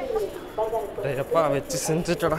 டேய் எப்பா வச்சு செஞ்சுட்டடா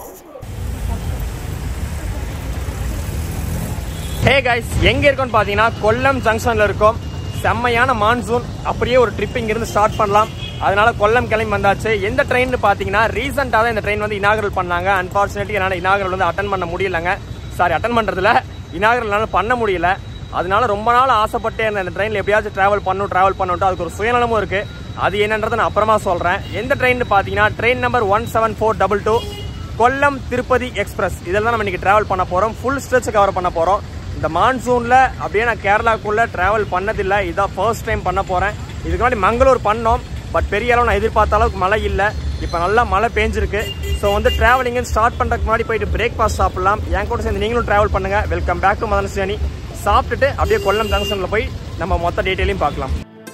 ஹே கைஸ் எங்க இருக்கோம்னு பாத்தீங்கன்னா கொல்லம் ஜங்ஷன்ல இருக்கோம் செம்மையான மான்சூன் அப்படியே ஒரு ட்ரிப் இங்கிருந்து ஸ்டார்ட் பண்ணலாம் அதனால கொல்லம் கிளம்பி வந்தாச்சு எந்த ட்ரெயின் பாத்தீங்கன்னா ரீசெண்டாக தான் இந்த ட்ரெயின் வந்து இனாகரல் பண்ணாங்க அன்பார்ச்சுனேட்லி என்னால் இனாகரல் வந்து அட்டன் பண்ண முடியலங்க சாரி அட்டன் பண்றதுல இனாகரல் பண்ண முடியல அதனால ரொம்ப நாள் ஆசைப்பட்டே இருந்த இந்த ட்ரெயினில் எப்படியாச்சும் ட்ராவல் பண்ணும் ட்ராவல் பண்ணணும் அதுக்கு ஒரு சுயநலமும் இருக்கு அது என்னன்றதை நான் அப்புறமா சொல்றேன் எந்த ட்ரெயின் பார்த்தீங்கன்னா train number one seven four double two Kollam Tirupati express இதில் தான் நம்ம இன்னைக்கு டிராவல் பண்ண போகிறோம் ஃபுல் ஸ்ட்ரெச் கவர் பண்ண போகிறோம் இந்த மான்சூனில் அப்படியே நான் கேரளாக்குள்ளே டிராவல் பண்ணதில்லை இதான் ஃபர்ஸ்ட் டைம் பண்ண போகிறேன் இதுக்கு முன்னாடி மங்களூர் பண்ணோம் பட் பெரிய அளவு நான் எதிர்பார்த்த அளவுக்கு மழை இல்லை இப்போ நல்லா மழை பேஞ்சிருக்கு ஸோ வந்து டிராவலிங்கு ஸ்டார்ட் பண்ணுறதுக்கு முன்னாடி போயிட்டு பிரேக்ஃபாஸ்ட் சாப்பிடலாம் என் கூட சேர்ந்து நீங்களும் டிராவல் பண்ணுங்கள் வெல்கம் பேக் டு மதன சேனி சாப்பிட்டுட்டு அப்படியே கொல்லம் ஜங்ஷனில் போய் நம்ம மொத்த டீட்டெயிலையும் பார்க்கலாம்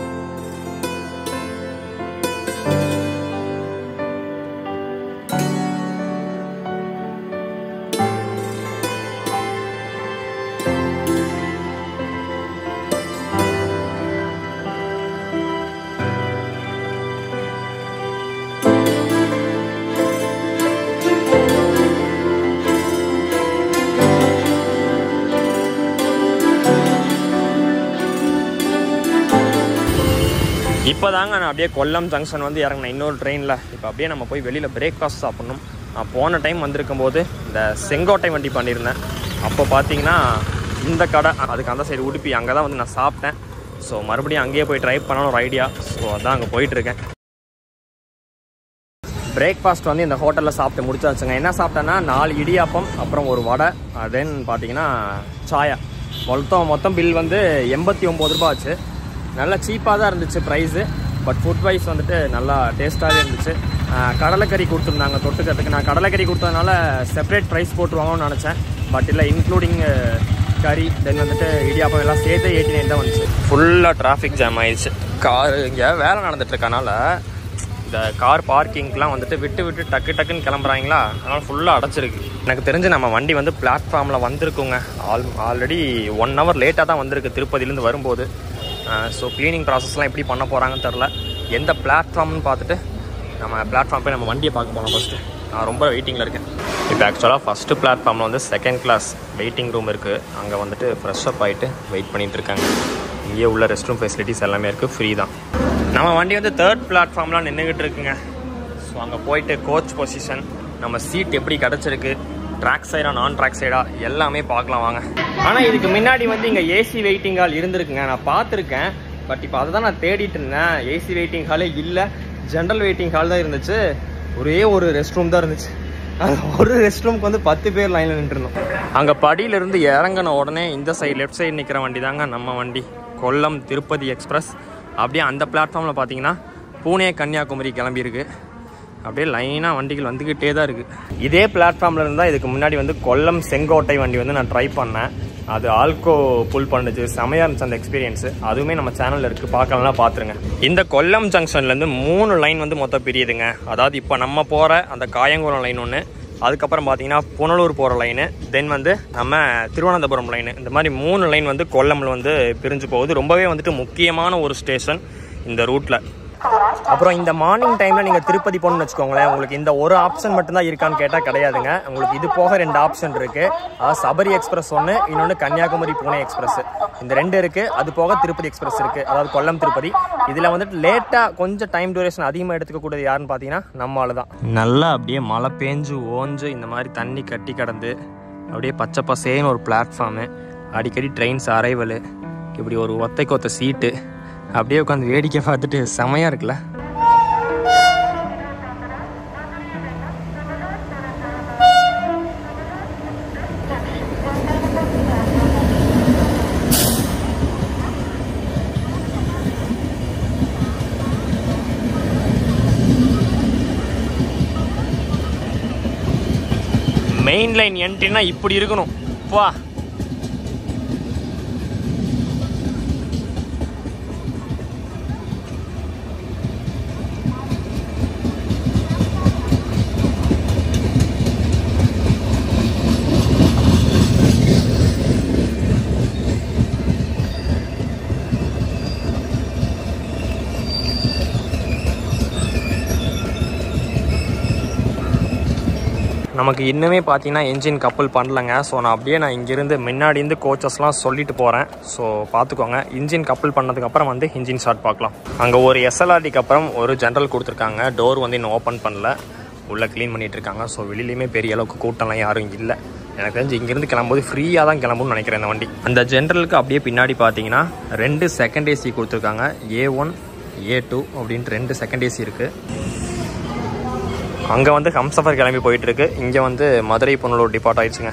இப்போ தாங்க நான் அப்படியே கொல்லம் ஜங்ஷன் வந்து இறங்கினேன் இன்னொரு ட்ரெயினில் இப்போ அப்படியே நம்ம போய் வெளியில் பிரேக்ஃபாஸ்ட் சாப்பிட்ணும் நான் போன டைம் வந்திருக்கும் போது இந்த செங்கோட்டை வண்டி பண்ணியிருந்தேன் அப்போ பார்த்தீங்கன்னா இந்த கடை அதுக்கு அந்த சைடு உடுப்பி அங்கே தான் வந்து நான் சாப்பிட்டேன் ஸோ மறுபடியும் அங்கேயே போய் ட்ரை பண்ணணும் ஒரு ஐடியா ஸோ அதான் அங்கே போயிட்டுருக்கேன் பிரேக்ஃபாஸ்ட் வந்து இந்த ஹோட்டலில் சாப்பிட்டு முடிச்சாச்சுங்க என்ன சாப்பிட்டேன்னா நாலு இடியாப்பம் அப்புறம் ஒரு வடை தென் பார்த்தீங்கன்னா சாயா மொத்தம் மொத்தம் பில் வந்து எண்பத்தி ஒம்பது ரூபா ஆச்சு நல்லா சீப்பாக தான் இருந்துச்சு ப்ரைஸு பட் ஃபுட் வைஸ் வந்துட்டு நல்லா டேஸ்ட்டாகவே இருந்துச்சு ஆஹ் கடலைக்கறி கொடுத்துருந்தாங்க தொட்டுக்கிறதுக்கு நான் கடலைக்கறி கொடுத்ததுனால செப்பரேட் ப்ரைஸ் போட்டுருவாங்கன்னு நினச்சேன் பட் இல்லை இன்க்ளூடிங் கறி தென் வந்துட்டு இடியாப்பம் எல்லாம் சேர்த்து எயிட்டி நைன் தான் வந்துச்சு ஃபுல்லாக டிராஃபிக் ஜாம் ஆயிடுச்சு கார் இங்கே வேலை நடந்துட்டு இருக்கனால இந்த கார் பார்க்கிங்லாம் வந்துட்டு விட்டு விட்டு டக்கு டக்குன்னு கிளம்புறாங்களா அதனால் ஃபுல்லாக அடைச்சிருக்கு எனக்கு தெரிஞ்சு நம்ம வண்டி வந்து பிளாட்ஃபார்மில் வந்திருக்குங்க ஆல் ஆல்ரெடி ஒன் ஹவர் லேட்டாக தான் வந்திருக்கு திருப்பதியிலேருந்து வரும்போது ஸோ க்ளீனிங் ப்ராசஸ்லாம் எப்படி பண்ண போகிறாங்கன்னு தெரில எந்த பிளாட்ஃபார்ம்னு பார்த்துட்டு நம்ம பிளாட்ஃபார்ம் போய் நம்ம வண்டியை பார்க்க போனோம் ஃபஸ்ட்டு நான் ரொம்ப வெயிட்டிங்கில் இருக்கேன் இப்போ ஆக்சுவலாக ஃபஸ்ட்டு பிளாட்ஃபார்மில் வந்து செகண்ட் கிளாஸ் வெயிட்டிங் ரூம் இருக்குது அங்கே வந்துட்டு ஃப்ரெஷ் அப் ஆகிட்டு வெயிட் பண்ணிட்டு இருக்காங்க இங்கேயே உள்ள ரெஸ்ட் ரூம் ஃபெசிலிட்டிஸ் எல்லாமே இருக்குது ஃப்ரீ தான் நம்ம வண்டி வந்து தேர்ட் பிளாட்ஃபார்ம்லாம் நின்றுக்கிட்டு இருக்குங்க ஸோ அங்கே போயிட்டு கோச் பொசிஷன் நம்ம சீட் எப்படி கிடச்சிருக்கு ட்ராக் சைடா நான் ட்ராக் சைடா எல்லாமே பார்க்கலாம் வாங்க ஆனால் இதுக்கு முன்னாடி வந்து இங்கே ஏசி வெயிட்டிங் ஹால் இருந்திருக்குங்க நான் பார்த்துருக்கேன் பட் இப்போ அதை தான் நான் தேடிட்டு இருந்தேன் ஏசி வெயிட்டிங் ஹாலே இல்லை ஜென்ரல் வெயிட்டிங் ஹால் தான் இருந்துச்சு ஒரே ஒரு ரெஸ்ட் ரூம் தான் இருந்துச்சு அது ஒரு ரெஸ்ட் ரூமுக்கு வந்து பத்து பேர் லைனில் நின்றுருந்தோம் அங்கே படியிலிருந்து இறங்கின உடனே இந்த சைடு லெஃப்ட் சைடு நிற்கிற வண்டி தாங்க நம்ம வண்டி கொல்லம் திருப்பதி எக்ஸ்பிரஸ் அப்படியே அந்த பிளாட்ஃபார்மில் பார்த்தீங்கன்னா பூனே கன்னியாகுமரி கிளம்பியிருக்கு அப்படியே லைனாக வண்டிகள் வந்துக்கிட்டே தான் இருக்குது இதே பிளாட்ஃபார்மில் இருந்தால் இதுக்கு முன்னாடி வந்து கொல்லம் செங்கோட்டை வண்டி வந்து நான் ட்ரை பண்ணேன் அது ஆல்கோ புல் பண்ணுச்சு செமையாக இருந்துச்சு அந்த எக்ஸ்பீரியன்ஸு அதுவுமே நம்ம சேனலில் இருக்குது பார்க்கலாம் பார்த்துருங்க இந்த கொல்லம் ஜங்ஷன்லேருந்து மூணு லைன் வந்து மொத்தம் பிரியுதுங்க அதாவது இப்போ நம்ம போகிற அந்த காயங்குளம் லைன் ஒன்று அதுக்கப்புறம் பார்த்தீங்கன்னா புனலூர் போகிற லைனு தென் வந்து நம்ம திருவனந்தபுரம் லைனு இந்த மாதிரி மூணு லைன் வந்து கொல்லமில் வந்து பிரிஞ்சு போகுது ரொம்பவே வந்துட்டு முக்கியமான ஒரு ஸ்டேஷன் இந்த ரூட்டில் அப்புறம் இந்த மார்னிங் டைமில் நீங்கள் திருப்பதி போகணும்னு வச்சுக்கோங்களேன் உங்களுக்கு இந்த ஒரு ஆப்ஷன் மட்டும்தான் இருக்கான்னு கேட்டால் கிடையாதுங்க உங்களுக்கு இது போக ரெண்டு ஆப்ஷன் இருக்குது அதாவது சபரி எக்ஸ்பிரஸ் ஒன்று இன்னொன்று கன்னியாகுமரி புனே எக்ஸ்பிரஸ் இந்த ரெண்டு இருக்குது அது போக திருப்பதி எக்ஸ்பிரஸ் இருக்குது அதாவது கொல்லம் திருப்பதி இதில் வந்துட்டு லேட்டாக கொஞ்சம் டைம் டியூரேஷன் அதிகமாக எடுத்துக்கக்கூடியது யாருன்னு பார்த்தீங்கன்னா நம்மளால தான் நல்லா அப்படியே மழை பேஞ்சு ஓஞ்சு இந்த மாதிரி தண்ணி கட்டி கிடந்து அப்படியே பச்சை பசேன்னு ஒரு பிளாட்ஃபார்மு அடிக்கடி ட்ரெயின்ஸ் அரைவல் இப்படி ஒரு ஒத்தைக்கு ஒத்த சீட்டு அப்படியே உட்காந்து வேடிக்கை பார்த்துட்டு செமையாக இருக்குல்ல மெயின் லைன் என்ட்ரினா இப்படி இருக்கணும் வா நமக்கு இன்னுமே பார்த்தீங்கன்னா என்ஜின் கப்பல் பண்ணலங்க ஸோ நான் அப்படியே நான் இங்கேருந்து முன்னாடி இருந்து கோச்சஸ்லாம் சொல்லிட்டு போகிறேன் ஸோ பார்த்துக்கோங்க இன்ஜின் கப்பல் பண்ணதுக்கப்புறம் வந்து இன்ஜின் ஸ்டார்ட் பார்க்கலாம் அங்கே ஒரு எஸ்எல்ஆர்டிக்கு அப்புறம் ஒரு ஜென்ரல் கொடுத்துருக்காங்க டோர் வந்து இன்னும் ஓப்பன் பண்ணல உள்ளே க்ளீன் பண்ணிட்டு இருக்காங்க ஸோ வெளியிலையுமே பெரிய அளவுக்கு கூட்டம்லாம் யாரும் இல்லை எனக்கு தெரிஞ்சு இங்கேருந்து கிளம்பும்போது ஃப்ரீயாக தான் கிளம்பும்னு நினைக்கிறேன் இந்த வண்டி அந்த ஜென்ரலுக்கு அப்படியே பின்னாடி பார்த்தீங்கன்னா ரெண்டு செகண்ட் ஏசி கொடுத்துருக்காங்க ஏ ஒன் ஏ டூ அப்படின்ட்டு ரெண்டு செகண்ட் ஏசி இருக்குது அங்கே வந்து ஹம்சஃபர் கிளம்பி போயிட்டு இருக்கு இங்கே வந்து மதுரை புனலூர் டிபார்ட் ஆயிடுச்சுங்க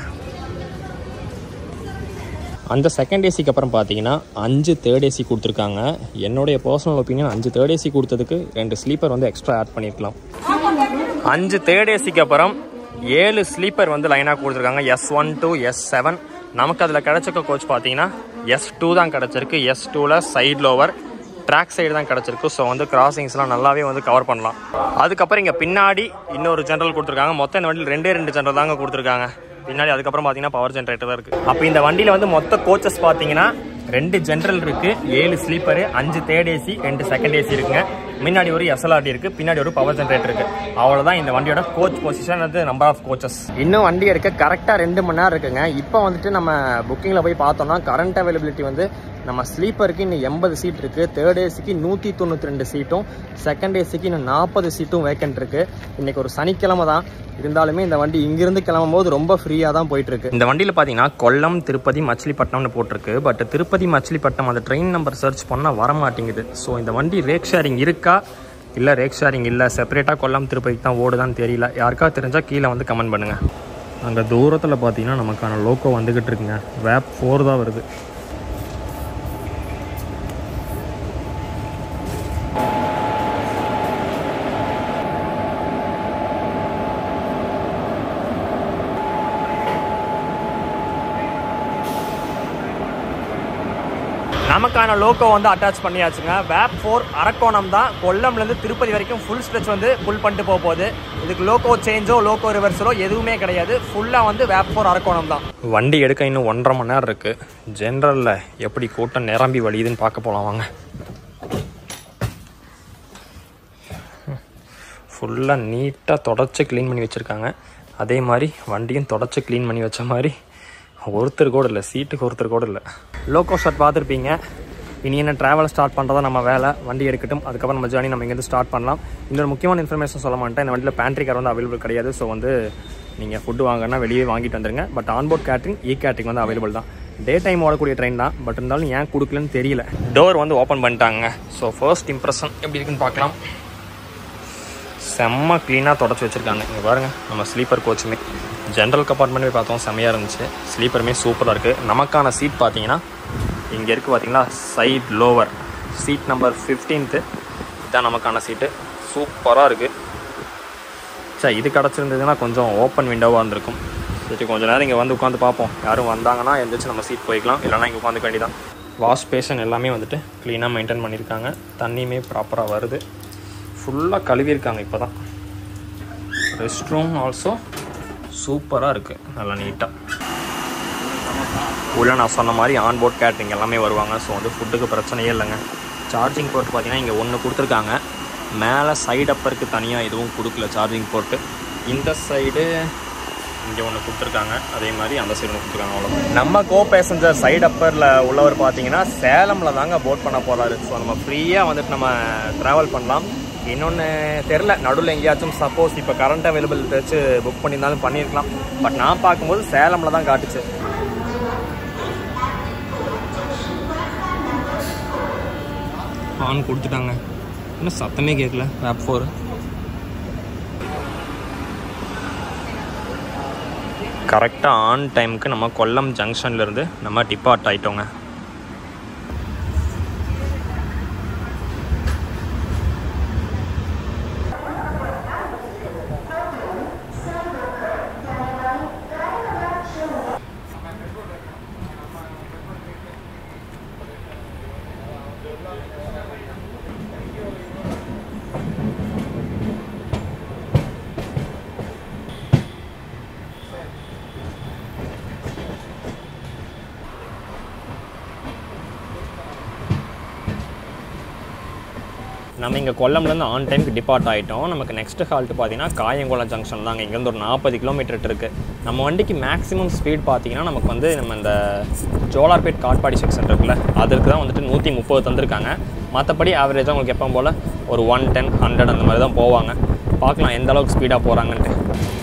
அந்த செகண்ட் ஏசிக்கு அப்புறம் பார்த்தீங்கன்னா அஞ்சு தேர்ட் ஏசி கொடுத்துருக்காங்க என்னுடைய பர்சனல் ஒப்பீனியன் அஞ்சு தேர்ட் ஏசி கொடுத்ததுக்கு ரெண்டு ஸ்லீப்பர் வந்து எக்ஸ்ட்ரா ஆட் பண்ணியிருக்கலாம் அஞ்சு தேர்ட் ஏசிக்கு அப்புறம் ஏழு ஸ்லீப்பர் வந்து லைனாக கொடுத்துருக்காங்க S one two S seven நமக்கு அதில் கிடச்சிருக்க கோச் பார்த்தீங்கன்னா எஸ் டூ தான் கிடச்சிருக்கு எஸ் டூவில் சைட் லோவர் ட்ராக் சைடு தான் கிடச்சிருக்கு ஸோ வந்து கிராசிங்ஸ்லாம் நல்லாவே வந்து கவர் பண்ணலாம் அதுக்கப்புறம் இங்கே பின்னாடி இன்னொரு ஜென்ரல் கொடுத்துருக்காங்க மொத்தம் இந்த வண்டியில் ரெண்டே ரெண்டு ஜென்ரல் தாங்க கொடுத்துருக்காங்க பின்னாடி அதுக்கப்புறம் பார்த்தீங்கன்னா பவர் ஜென்ரேட்டர் தான் இருக்குது அப்போ இந்த வண்டியில் வந்து மொத்த கோச்சஸ் பார்த்தீங்கன்னா ரெண்டு ஜென்ரல் இருக்கு ஏழு ஸ்லீப்பரு அஞ்சு தேர்ட் ஏசி ரெண்டு செகண்ட் ஏசி இருக்குங்க முன்னாடி ஒரு எஸ்எல்ஆர்டி இருக்கு பின்னாடி ஒரு பவர் ஜென்ரேட்டர் இருக்கு அவ்வளவுதான் இந்த வண்டியோட கோச் பொசிஷன் வந்து நம்பர் ஆஃப் கோச்சஸ் இன்னும் வண்டி எடுக்க கரெக்டாக ரெண்டு மணி நேரம் இருக்குங்க இப்போ வந்துட்டு நம்ம புக்கிங்கில் போய் பார்த்தோம்னா கரண்ட் அவைலபிலிட்டி வந்து நம்ம ஸ்லீப்பருக்கு இன்னும் எண்பது சீட் இருக்குது தேர்ட் ஏசிக்கு நூற்றி தொண்ணூற்றி ரெண்டு சீட்டும் செகண்ட் ஏசிக்கு இன்னும் நாற்பது சீட்டும் வேக்கன்ட் இருக்குது இன்றைக்கி ஒரு சனிக்கிழமை தான் இருந்தாலுமே இந்த வண்டி இங்கிருந்து கிளம்பும்போது ரொம்ப ஃப்ரீயாக தான் போயிட்டு இருக்கு இந்த வண்டியில் பார்த்தீங்கன்னா கொல்லம் திருப்பதி மச்சிலிப்பட்டினம்னு போட்டிருக்கு பட் திருப்பதி மச்சிலிப்பட்டினம் அந்த ட்ரெயின் நம்பர் சர்ச் பண்ணால் வர மாட்டேங்குது ஸோ இந்த வண்டி ரேக் ஷேரிங் இருக்கா இல்லை ரேக் ஷேரிங் இல்லை செப்பரேட்டாக கொல்லம் திருப்பதிக்கு தான் ஓடுதான்னு தெரியல யாருக்கா தெரிஞ்சால் கீழே வந்து கமெண்ட் பண்ணுங்கள் அங்கே தூரத்தில் பார்த்தீங்கன்னா நமக்கான லோக்கோ வந்துக்கிட்டு இருக்குங்க வேப் ஃபோர் தான் வருது நமக்கான லோகோ வந்து அட்டாச் பண்ணியாச்சுங்க வேப் ஃபோர் அரக்கோணம் தான் கொல்லம்லேருந்து திருப்பதி வரைக்கும் ஃபுல் ஸ்ட்ரெச் வந்து ஃபுல் பண்ணிட்டு போக போகுது இதுக்கு லோகோ சேஞ்சோ லோகோ ரிவர்ஸலோ எதுவுமே கிடையாது ஃபுல்லாக வந்து வேப் ஃபோர் அரக்கோணம் தான் வண்டி எடுக்க இன்னும் ஒன்றரை மணி நேரம் இருக்குது ஜென்ரலில் எப்படி கூட்டம் நிரம்பி வழியுதுன்னு பார்க்க போகலாம் வாங்க ஃபுல்லாக நீட்டாக தொடச்சி க்ளீன் பண்ணி வச்சுருக்காங்க அதே மாதிரி வண்டியும் தொடச்சி க்ளீன் பண்ணி வச்ச மாதிரி ஒருத்தர் கூட இல்லை சீட்டுக்கு ஒருத்தர் கூட இல்லை லோக்கோ ஷாட் பார்த்துருப்பீங்க இனி என்ன ட்ராவல் ஸ்டார்ட் பண்ணுறதா நம்ம வேலை வண்டி எடுக்கட்டும் அதுக்கப்புறம் நம்ம ஜேர்னி நம்ம இங்கேருந்து ஸ்டார்ட் பண்ணலாம் இன்னொரு முக்கியமான இன்ஃபர்மேஷன் சொல்ல மாட்டேன் இந்த வண்டியில் பேண்ட்ரி கார் வந்து அவைலபிள் கிடையாது ஸோ வந்து நீங்கள் ஃபுட்டு வாங்கினா வெளியே வாங்கிட்டு வந்துருங்க but onboard catering e catering வந்து அவைலபிள் தான் டே டைம் ஓடக்கூடிய ட்ரெயின் தான் பட் இருந்தாலும் ஏன் கொடுக்கலன்னு தெரியல டோர் வந்து ஓப்பன் பண்ணிட்டாங்க ஸோ ஃபர்ஸ்ட் இம்ப்ரெஷன் எப்படி இருக்குன்னு பார்க்கலாம் செம்ம க்ளீனாக தொடச்சி வச்சுருக்காங்க இங்கே பாருங்கள் நம்ம ஸ்லீப்பர் கோச்சுமே ஜென்ரல் கம்பார்ட்மெண்ட்டே பார்த்தோம் செம்மையாக இருந்துச்சு ஸ்லீப்பருமே சூப்பராக இருக்குது நமக்கான சீட் பார்த்தீங்கன்னா இங்கே இருக்குது பார்த்தீங்களா side lower seat number fifteenth இதுதான் நமக்கான சீட்டு சூப்பராக இருக்குது சார் இது கிடச்சிருந்ததுன்னா கொஞ்சம் ஓப்பன் விண்டோவாக இருந்திருக்கும் சரி கொஞ்சம் நேரம் இங்கே வந்து உட்காந்து பார்ப்போம் யாரும் வந்தாங்கன்னா எந்திரிச்சு நம்ம சீட் போய்க்கலாம் இல்லைனா இங்கே உட்காந்துக்க வேண்டியதான் வாஷ் பேஷன் எல்லாமே வந்துட்டு க்ளீனாக மெயின்டைன் பண்ணியிருக்காங்க தண்ணியுமே ப்ராப்பராக வருது ஃபுல்லாக கழுவியிருக்காங்க இப்போ தான் ரெஸ்ட் ரூம் ஆல்சோ சூப்பராக இருக்குது நல்லா நீட்டாக உள்ள நான் சொன்ன மாதிரி ஆன் போர்ட் கேட்ரிங் எல்லாமே வருவாங்க ஸோ வந்து ஃபுட்டுக்கு பிரச்சனையே இல்லைங்க சார்ஜிங் போர்ட் பார்த்தீங்கன்னா இங்கே ஒன்று கொடுத்துருக்காங்க மேலே சைடு அப்பருக்கு தனியாக எதுவும் கொடுக்கல சார்ஜிங் போர்ட்டு இந்த சைடு இங்கே ஒன்று கொடுத்துருக்காங்க அதே மாதிரி அந்த சைடு ஒன்று கொடுத்துருக்காங்க அவ்வளோ நம்ம கோ பேசஞ்சர் சைடு அப்பரில் உள்ளவர் பார்த்தீங்கன்னா சேலமில் தாங்க போட் பண்ண போகிறாரு ஸோ நம்ம ஃப்ரீயாக வந்துட்டு நம்ம ட்ராவல் பண்ணலாம் இன்னொன்று தெரில நடுவில் எங்கேயாச்சும் சப்போஸ் இப்போ கரண்ட் அவைலபிள் வச்சு புக் பண்ணியிருந்தாலும் பண்ணியிருக்கலாம் பட் நான் பார்க்கும்போது சேலமில் தான் காட்டுச்சு ஆன் கொடுத்துட்டாங்க இன்னும் சத்தமே கேட்கல ஆப் ஃபோர் கரெக்டாக ஆன் டைமுக்கு நம்ம கொல்லம் ஜங்ஷன்லேருந்து நம்ம டிபார்ட் ஆகிட்டோங்க நம்ம இங்கே கொல்லம்லேருந்து ஆன் டைமுக்கு டிபார்ட் ஆகிட்டோம் நமக்கு நெக்ஸ்ட் ஹால்ட்டு பார்த்தீங்கன்னா காயங்குளம் ஜங்ஷன் தாங்க இங்கேருந்து ஒரு நாற்பது கிலோமீட்டர் இருக்குது நம்ம வண்டிக்கு மேக்ஸிமம் ஸ்பீட் பார்த்தீங்கன்னா நமக்கு வந்து நம்ம இந்த ஜோலார்பேட் காட்பாடி செக்ஷன் இருக்குல்ல அதற்கு தான் வந்துட்டு நூற்றி முப்பது தந்திருக்காங்க மற்றபடி ஆவரேஜாக உங்களுக்கு எப்போ போல் ஒரு ஒன் டென் ஹண்ட்ரட் அந்த மாதிரி தான் போவாங்க பார்க்கலாம் எந்த அளவுக்கு ஸ்பீடாக போகிறாங்கன்ட்டு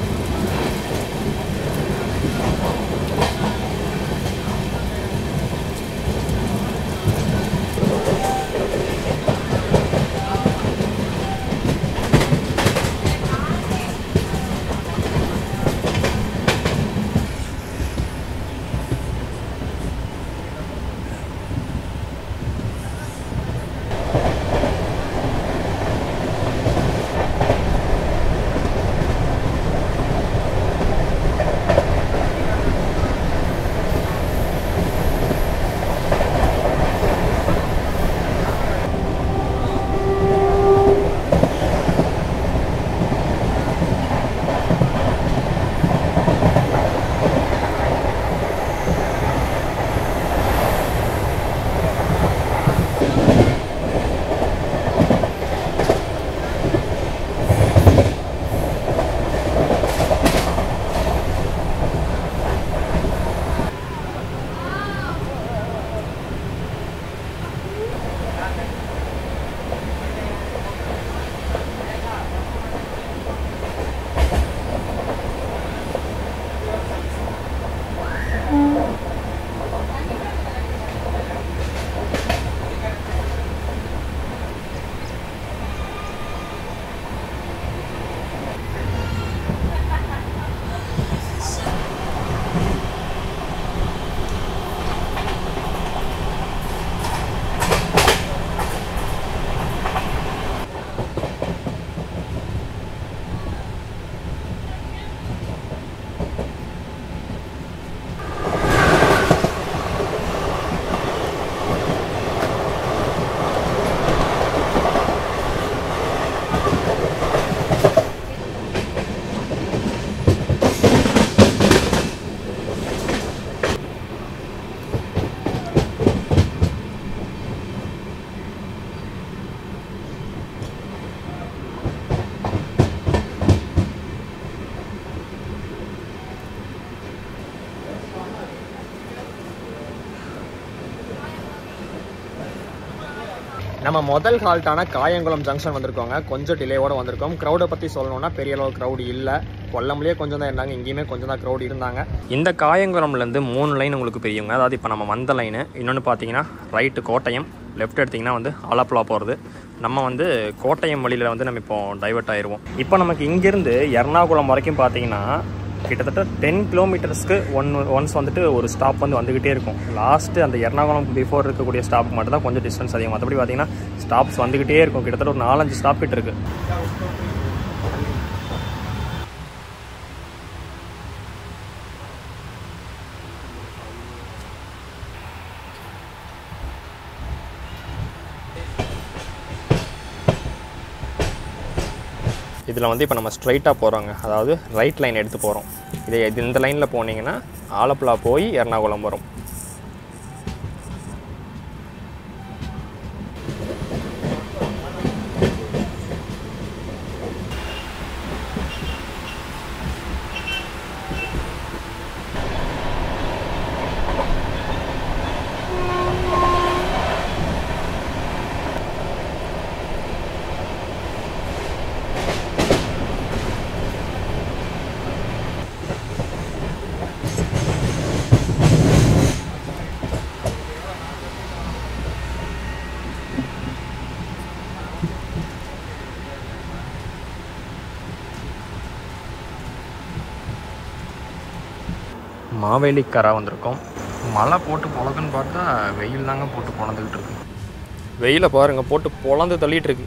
நம்ம முதல் ஹால்ட்டான காயங்குளம் ஜங்ஷன் வந்திருக்கோங்க கொஞ்சம் டிலேவோட வந்திருக்கோம் க்ரௌடை பற்றி சொல்லணும்னா பெரிய அளவு க்ரௌட் இல்லை கொல்லம்லேயே கொஞ்சம் தான் இருந்தாங்க இங்கேயுமே கொஞ்சம் தான் க்ரௌட் இருந்தாங்க இந்த காயங்குளம்லேருந்து மூணு லைன் உங்களுக்கு பெரியவங்க அதாவது இப்போ நம்ம வந்த லைனு இன்னொன்று பார்த்தீங்கன்னா ரைட்டு கோட்டயம் லெஃப்ட் எடுத்திங்கன்னா வந்து ஆலப்புழா போகிறது நம்ம வந்து கோட்டயம் வழியில் வந்து நம்ம இப்போ டைவர்ட் ஆயிடுவோம் இப்போ நமக்கு இங்கேருந்து எர்ணாகுளம் வரைக்கும் பார்த்தீங்கன்னா கிட்டத்தட்ட டென் கிலோமீட்டர்ஸ்க்கு ஒன் ஒன்ஸ் வந்துட்டு ஒரு ஸ்டாப் வந்து வந்துக்கிட்டே இருக்கும் லாஸ்ட்டு அந்த எர்ணாகுளம் பிஃபோர் இருக்கக்கூடிய ஸ்டாப் மட்டும் தான் கொஞ்சம் டிஸ்டன்ஸ் அதிகம் மற்றபடி பார்த்தீங்கன்னா ஸ்டாப்ஸ் வந்துக்கிட்டே இருக்கும் கிட்டத்தட்ட ஒரு நாலஞ்சு ஸ்டாப் கிட்ட இருக்கு இதில் வந்து இப்போ நம்ம ஸ்ட்ரைட்டாக போகிறோங்க அதாவது ரைட் லைன் எடுத்து போகிறோம் இதே இது இந்த லைனில் போனீங்கன்னா ஆலப்புழா போய் எர்ணாகுளம் வரும் மாவேலிக்கரா வந்திருக்கோம் மழை போட்டு பொழக்குன்னு பார்த்தா வெயில் தாங்க போட்டு பொழந்துக்கிட்டு இருக்கு வெயிலை பாருங்க போட்டு பொழந்து தள்ளிட்டு இருக்கு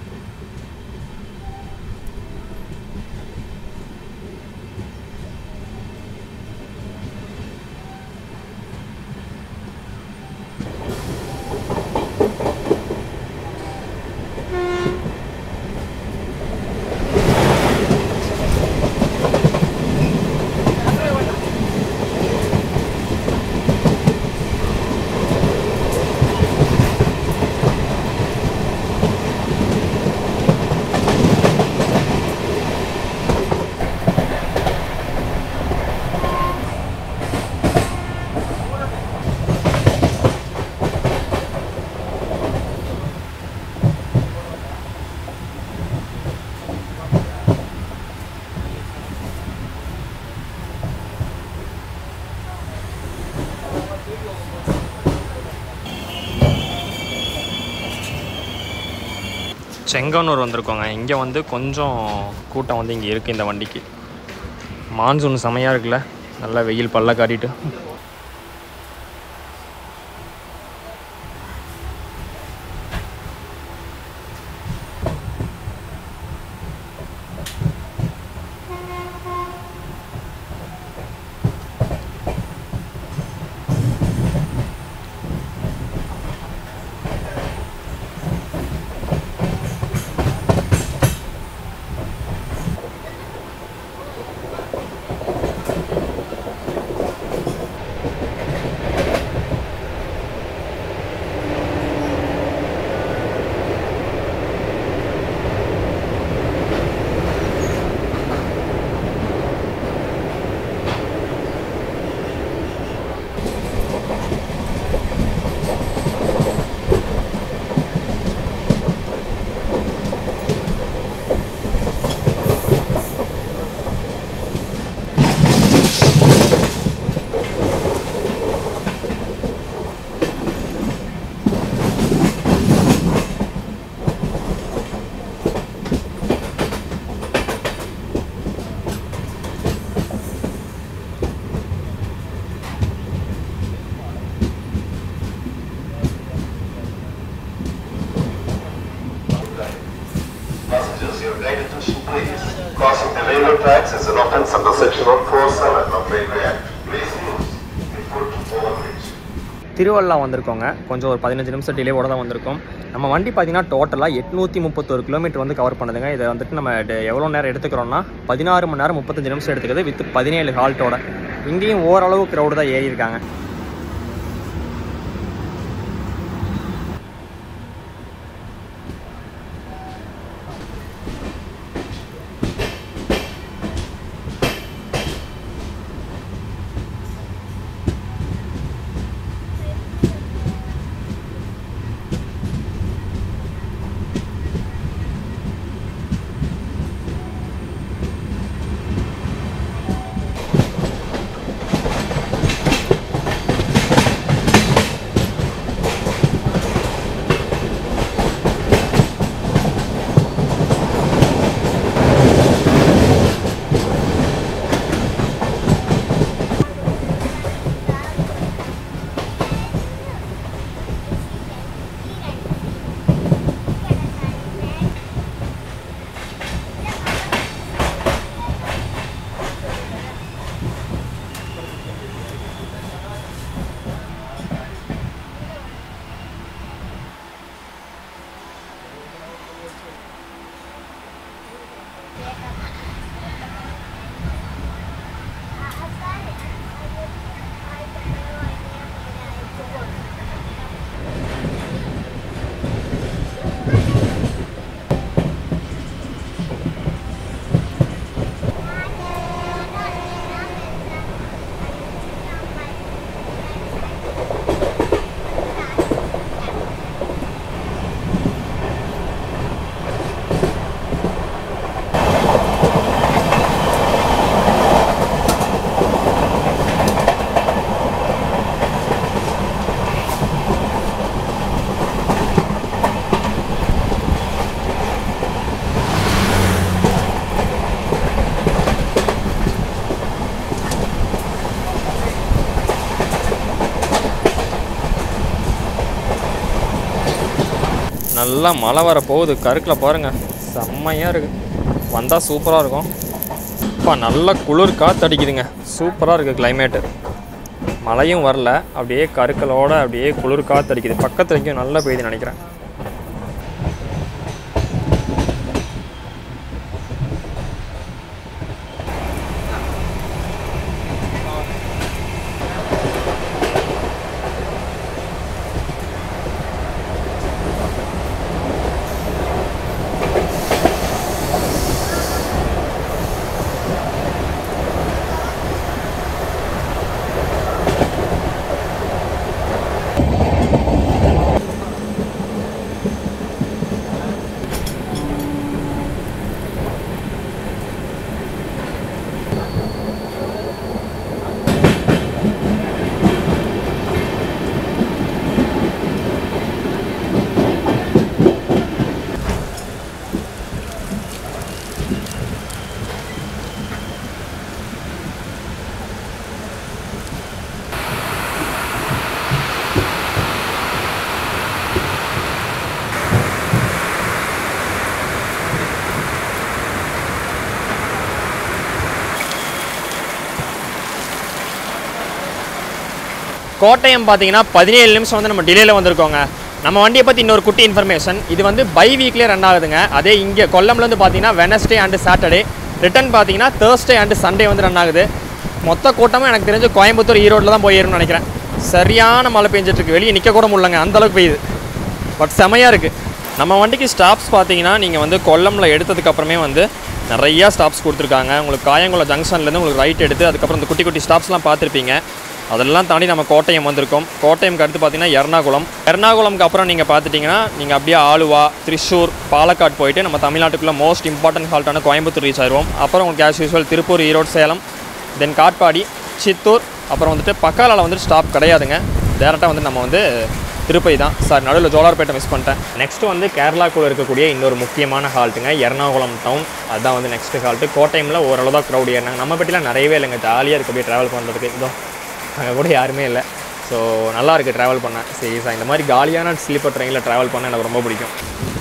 செங்கனூர் வந்திருக்கோங்க இங்கே வந்து கொஞ்சம் கூட்டம் வந்து இங்கே இருக்குது இந்த வண்டிக்கு மான்சூன் செமையாக இருக்குல்ல நல்லா வெயில் பல்ல காட்டிட்டு Passengers, your guide attention please. Crossing the railway tracks is an offense under section 147 of Railway Act. Please use the foot overbridge. Thiruvalla வந்திருக்கோங்க கொஞ்சம் ஒரு பதினஞ்சு நிமிஷம் டிலேவோட தான் வந்திருக்கோம் நம்ம வண்டி பார்த்தீங்கன்னா டோட்டலாக எட்நூற்றி முப்பத்தொரு கிலோமீட்டர் வந்து கவர் பண்ணுதுங்க இதை வந்துட்டு நம்ம ட- எவ்வளோ நேரம் எடுத்துக்கிறோம்னா பதினாறு மணி நேரம் முப்பத்தஞ்சு நிமிஷம் எடுத்துக்குது வித் பதினேழு ஹால்ட்டோட இங்கேயும் ஓரளவு க்ரௌடு தான் ஏறி இருக்காங்க நல்லா மழை வர போகுது கருக்கில் பாருங்க செம்மையாக இருக்குது வந்தால் சூப்பராக இருக்கும் இப்போ நல்ல குளிர் காற்று அடிக்குதுங்க சூப்பராக இருக்குது கிளைமேட்டு மழையும் வரல அப்படியே கருக்களோட அப்படியே குளிர் காற்று அடிக்குது பக்கத்துல எங்கேயும் நல்லா பெய்யுதுன்னு நினைக்கிறேன் கோட்டயம் பார்த்தீங்கன்னா பதினேழு நிமிஷம் வந்து நம்ம டிலேயில் வந்திருக்கோங்க நம்ம வண்டியை பற்றி இன்னொரு குட்டி இன்ஃபர்மேஷன் இது வந்து பை வீக்லேயே ரன் ஆகுதுங்க அதே இங்கே கொல்லம்லேருந்து பார்த்தீங்கன்னா வெனஸ்டே அண்டு சாட்டர்டே ரிட்டர்ன் பார்த்தீங்கன்னா தேர்ஸ்டே அண்டு சண்டே வந்து ரன் ஆகுது மொத்த கூட்டமும் எனக்கு தெரிஞ்சு கோயம்புத்தூர் ஈரோட்டில் தான் போய் ஏறும்னு நினைக்கிறேன் சரியான மழை பெஞ்சிட்டு இருக்கு வெளியே நிற்க கூட முடியலங்க அந்த அளவுக்கு பெய்யுது பட் செமையாக இருக்குது நம்ம வண்டிக்கு ஸ்டாப்ஸ் பார்த்தீங்கன்னா நீங்கள் வந்து கொல்லமில் எடுத்ததுக்கு அப்புறமே வந்து நிறையா ஸ்டாப்ஸ் கொடுத்துருக்காங்க உங்களுக்கு காயங்குளம் ஜங்ஷன்லேருந்து உங்களுக்கு ரைட் எடுத்து அதுக்கப்புறம் இந்த குட்டி குட்டி ஸ்டாப்ஸ்லாம் பார்த்துருப்பீங்க அதெல்லாம் தாண்டி நம்ம கோட்டயம் வந்திருக்கோம் கோட்டயம்க்கு அடுத்து பார்த்தீங்கன்னா எர்ணாகுளம் எர்ணாகுளம்க்கு அப்புறம் நீங்கள் பார்த்துட்டிங்கன்னா நீங்கள் அப்படியே ஆலுவா திரிஷூர் பாலக்காடு போயிட்டு நம்ம தமிழ்நாட்டுக்குள்ள மோஸ்ட் இம்பார்ட்டன்ட் ஹால்ட்டான கோயம்புத்தூர் ரீச் ஆயிடுவோம் அப்புறம் உங்களுக்கு as usual Tiruppur Erode Salem then Katpadi Chittoor அப்புறம் வந்துட்டு பக்காலால் வந்துட்டு ஸ்டாப் கிடையாதுங்க டேரெக்டாக வந்து நம்ம வந்து திருப்பதி தான் சார் நடுவில் ஜோலார்பேட்டை மிஸ் பண்ணிட்டேன் நெக்ஸ்ட் வந்து கேரளாக்குள்ள இருக்கக்கூடிய இன்னொரு முக்கியமான ஹால்ட்டுங்க எர்ணாகுளம் டவுன் அதுதான் வந்து நெக்ஸ்ட் ஹால்ட்டு கோட்டைமில் ஓரளவு தான் க்ரௌட் ஏறினாங்க நம்ம பற்றிலாம் நிறையவே இல்லைங்க ஜாலியாக இருக்கு அப்படியே ட்ராவல் பண்ணுறதுக்கு இதோ அங்கே கூட யாருமே இல்லை ஸோ நல்லா இருக்குது ட்ராவல் பண்ண சரி சார் இந்த மாதிரி காலியான ஸ்லீப்பர் ட்ரெயினில் ட்ராவல் பண்ண எனக்கு ரொம்ப பிடிக்கும்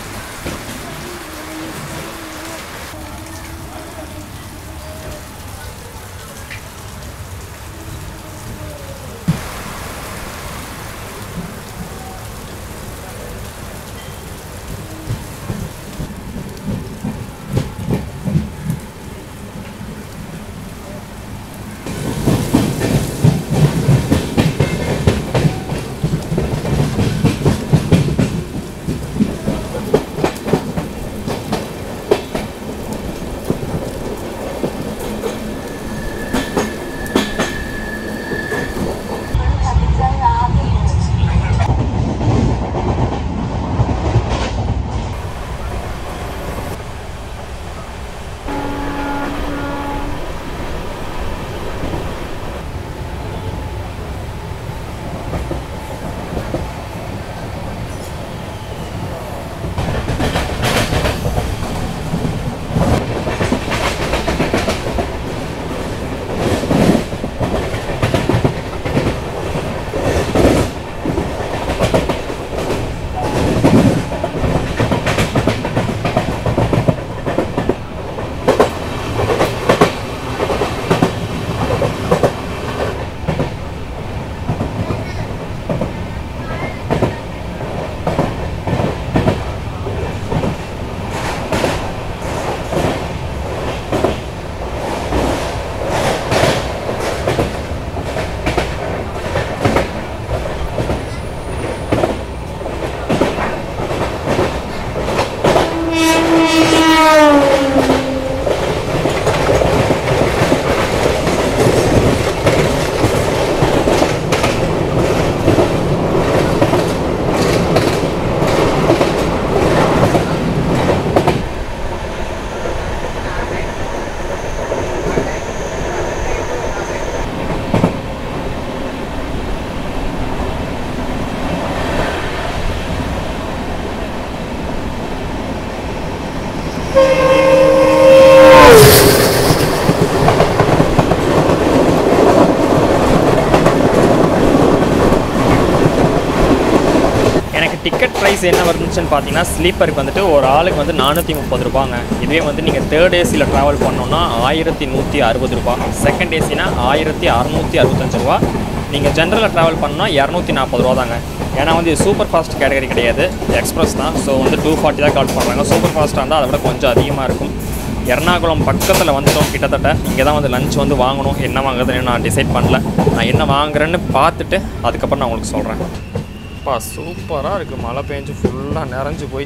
எனக்கு டிக்கெட் ப்ரைஸ் என்ன வந்துச்சுன்னு பார்த்தீங்கன்னா ஸ்லீப்பருக்கு வந்துட்டு ஒரு ஆளுக்கு வந்து நானூற்றி முப்பது ரூபாங்க இதுவே வந்து நீங்கள் தேர்ட் ஏசியில் ட்ராவல் பண்ணோன்னா ஆயிரத்தி நூற்றி அறுபது ரூபா செகண்ட் ஏசினா ஆயிரத்தி அறநூற்றி அறுபத்தஞ்சு ரூபா நீங்கள் ஜென்ரலில் ட்ராவல் பண்ணால் இரநூத்தி நாற்பது ரூபா தாங்க ஏன்னா வந்து இது சூப்பர் ஃபாஸ்ட் கேட்டகரி கிடையாது எக்ஸ்பிரஸ் தான் ஸோ வந்து டூ ஃபார்ட்டி தான் கால் பண்ணுறாங்க சூப்பர் ஃபாஸ்ட்டாக இருந்தால் அதை விட கொஞ்சம் அதிகமாக இருக்கும் எர்ணாகுளம் பக்கத்தில் வந்துட்டோம் கிட்டத்தட்ட இங்கே தான் வந்து லஞ்ச் வந்து வாங்கணும் என்ன வாங்குறதுன்னு நான் டிசைட் பண்ணல நான் என்ன வாங்குறேன்னு பார்த்துட்டு அதுக்கப்புறம் நான் உங்களுக்கு சொல்கிறேன் அப்பா சூப்பராக இருக்குது மழை பெஞ்சு ஃபுல்லாக நிறைஞ்சு போய்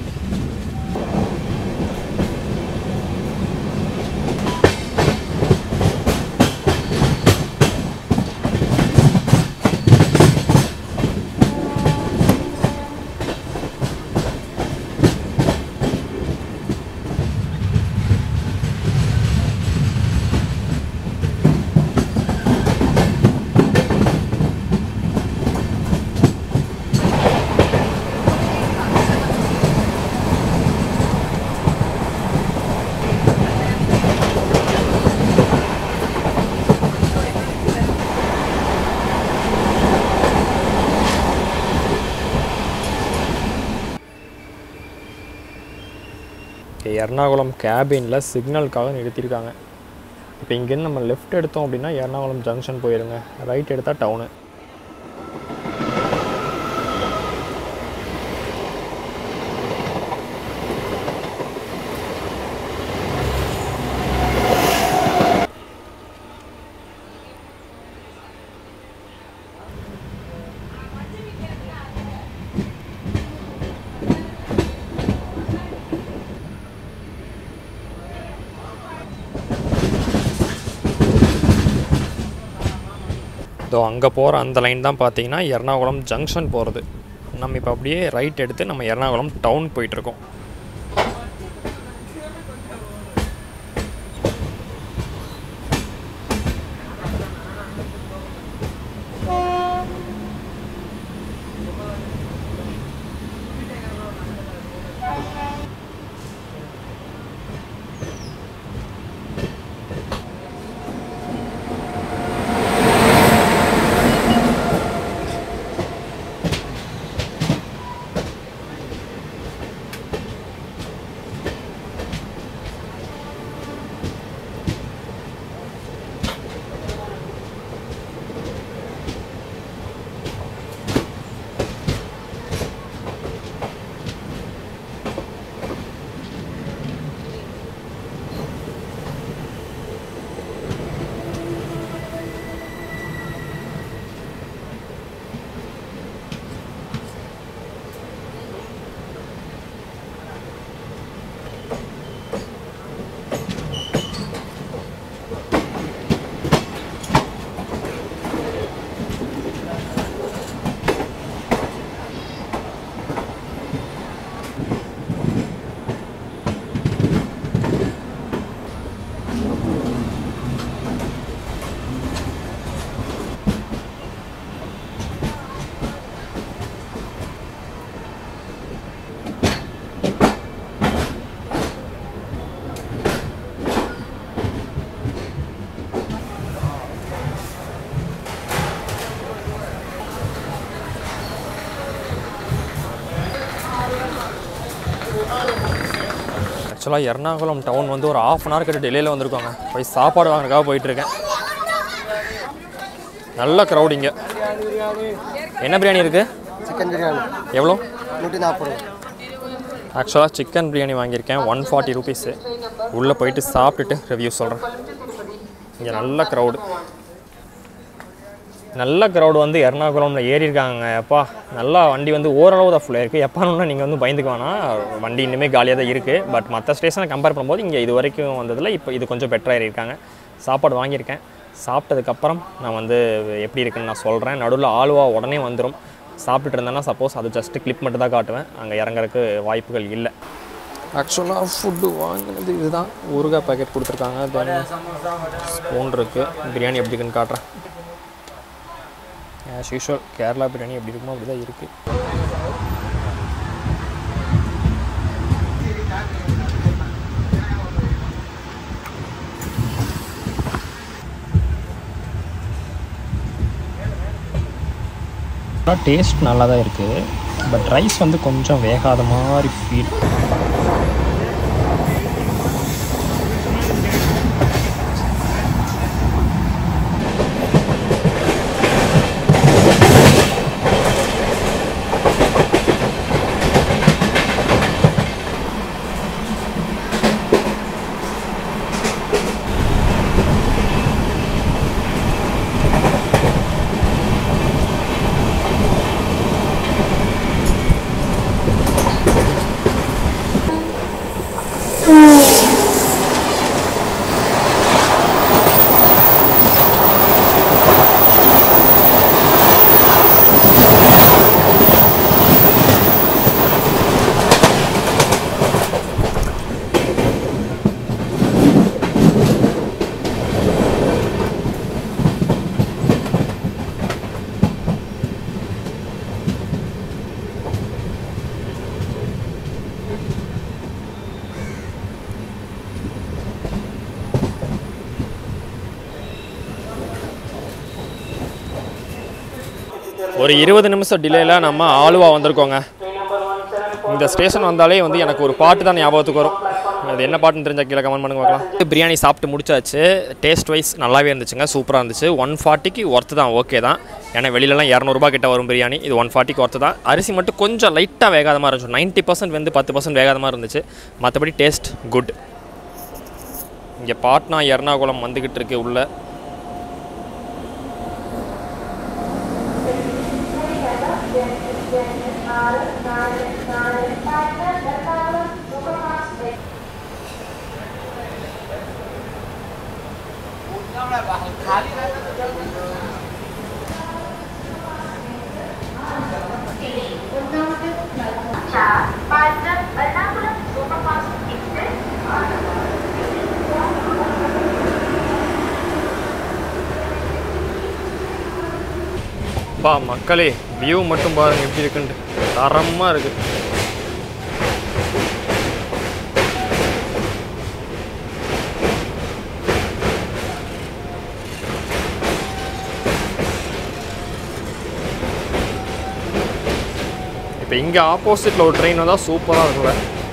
எர்ணாகுளம் கேபினில் சிக்னலுக்காக நிறுத்தியிருக்காங்க இப்போ இங்கேருந்து நம்ம லெஃப்ட் எடுத்தோம் அப்படின்னா எர்ணாகுளம் ஜங்ஷன் போயிருங்க ரைட் எடுத்தால் டவுனு இதோ அங்கே போகிற அந்த லைன் தான் பார்த்தீங்கன்னா எர்ணாகுளம் ஜங்ஷன் போகிறது நம்ம இப்போ அப்படியே ரைட் எடுத்து நம்ம எர்ணாகுளம் டவுன் போயிட்டுருக்கோம் ஆக்சுவலாக எர்ணாகுளம் டவுன் வந்து ஒரு ஆஃப் அன் ஹவர் கிட்ட டெல்லியில் வந்திருக்கோங்க போய் சாப்பாடு வாங்குறதுக்காக போயிட்டுருக்கேன் நல்ல க்ரௌட் இங்கே என்ன பிரியாணி இருக்குது சிக்கன் பிரியாணி எவ்வளோ நூற்றி நாற்பது ரூபா ஆக்சுவலாக சிக்கன் பிரியாணி வாங்கியிருக்கேன் ஒன் ஃபார்ட்டி ருபீஸு உள்ளே போயிட்டு சாப்பிட்டுட்டு ரிவ்யூ சொல்கிறேன் இங்கே நல்ல க்ரௌடு நல்ல க்ரௌடு வந்து எர்ணாகுளமில் ஏறி இருக்காங்க எப்பா நல்லா வண்டி வந்து ஓரளவு தான் ஃபுல்லாக இருக்குது எப்பானுன்னா நீங்கள் வந்து பயந்துக்க வேணாம் வண்டி இன்னுமே காலியாக தான் இருக்குது பட் மற்ற ஸ்டேஷனை கம்பேர் பண்ணும்போது இங்கே இது வரைக்கும் வந்ததில் இப்போ இது கொஞ்சம் பெட்டராக ஏறியிருக்காங்க சாப்பாடு வாங்கியிருக்கேன் சாப்பிட்டதுக்கப்புறம் நான் வந்து எப்படி இருக்குன்னு நான் சொல்கிறேன் நடுவில் ஆளுவா உடனே வந்துடும் சாப்பிட்டுட்டு இருந்தேன்னா சப்போஸ் அது ஜஸ்ட்டு கிளிப் மட்டும் தான் காட்டுவேன் அங்கே இறங்குறதுக்கு வாய்ப்புகள் இல்லை ஆக்சுவலாக ஃபுட்டு வாங்கினது இதுதான் ஊறுகாய் பாக்கெட் கொடுத்துருக்காங்க தென் ஸ்பூன் இருக்குது பிரியாணி எப்படி இருக்குன்னு காட்டுறேன் ஆஸ் யூஷுவல் கேரளா பிரியாணி எப்படி இருக்குமோ அப்படி தான் இருக்குது டேஸ்ட் நல்லா தான் இருக்குது பட் ரைஸ் வந்து கொஞ்சம் வேகாத மாதிரி ஃபீல் ஒரு இருபது நிமிஷம் டிலேயில் நம்ம ஆலுவா வந்திருக்கோங்க இந்த ஸ்டேஷன் வந்தாலே வந்து எனக்கு ஒரு பாட்டு தான் ஞாபகத்துக்கு வரும் அது என்ன பாட்டுன்னு தெரிஞ்சா கீழே கமெண்ட் பண்ணுங்க பார்க்கலாம் பிரியாணி சாப்பிட்டு முடிச்சாச்சு டேஸ்ட் வைஸ் நல்லாவே இருந்துச்சுங்க சூப்பராக இருந்துச்சு ஒன் ஃபார்ட்டிக்கு ஒர்த்து தான் ஓகே தான் ஏன்னா வெளியிலலாம் இரநூறுபா கிட்ட வரும் பிரியாணி இது ஒன் ஃபார்ட்டிக்கு ஒர்த்து தான் அரிசி மட்டும் கொஞ்சம் லைட்டாக வேகாத மாதிரி இருந்துச்சு நைன்ட்டி பர்சன்ட் வந்து பத்து பர்சன்ட் வேகாத மாதிரி இருந்துச்சு மற்றபடி டேஸ்ட் குட் இங்கே பாட்னா எர்ணாகுளம் வந்துக்கிட்டு இருக்கு உள்ள பா மக்களே வியூ மட்டும் பாருங்க எப்படி இருக்குன்ட்டு தரமாக இருக்கு இப்போ இங்கே ஆப்போசிட்டில் ஒரு ட்ரெயின் வந்தால் சூப்பராக இருக்கும்ல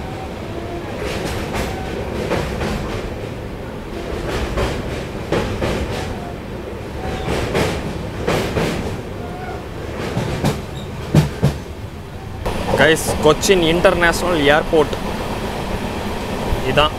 கைஸ் கொச்சின் இன்டர்நேஷ்னல் ஏர்போர்ட் இதான்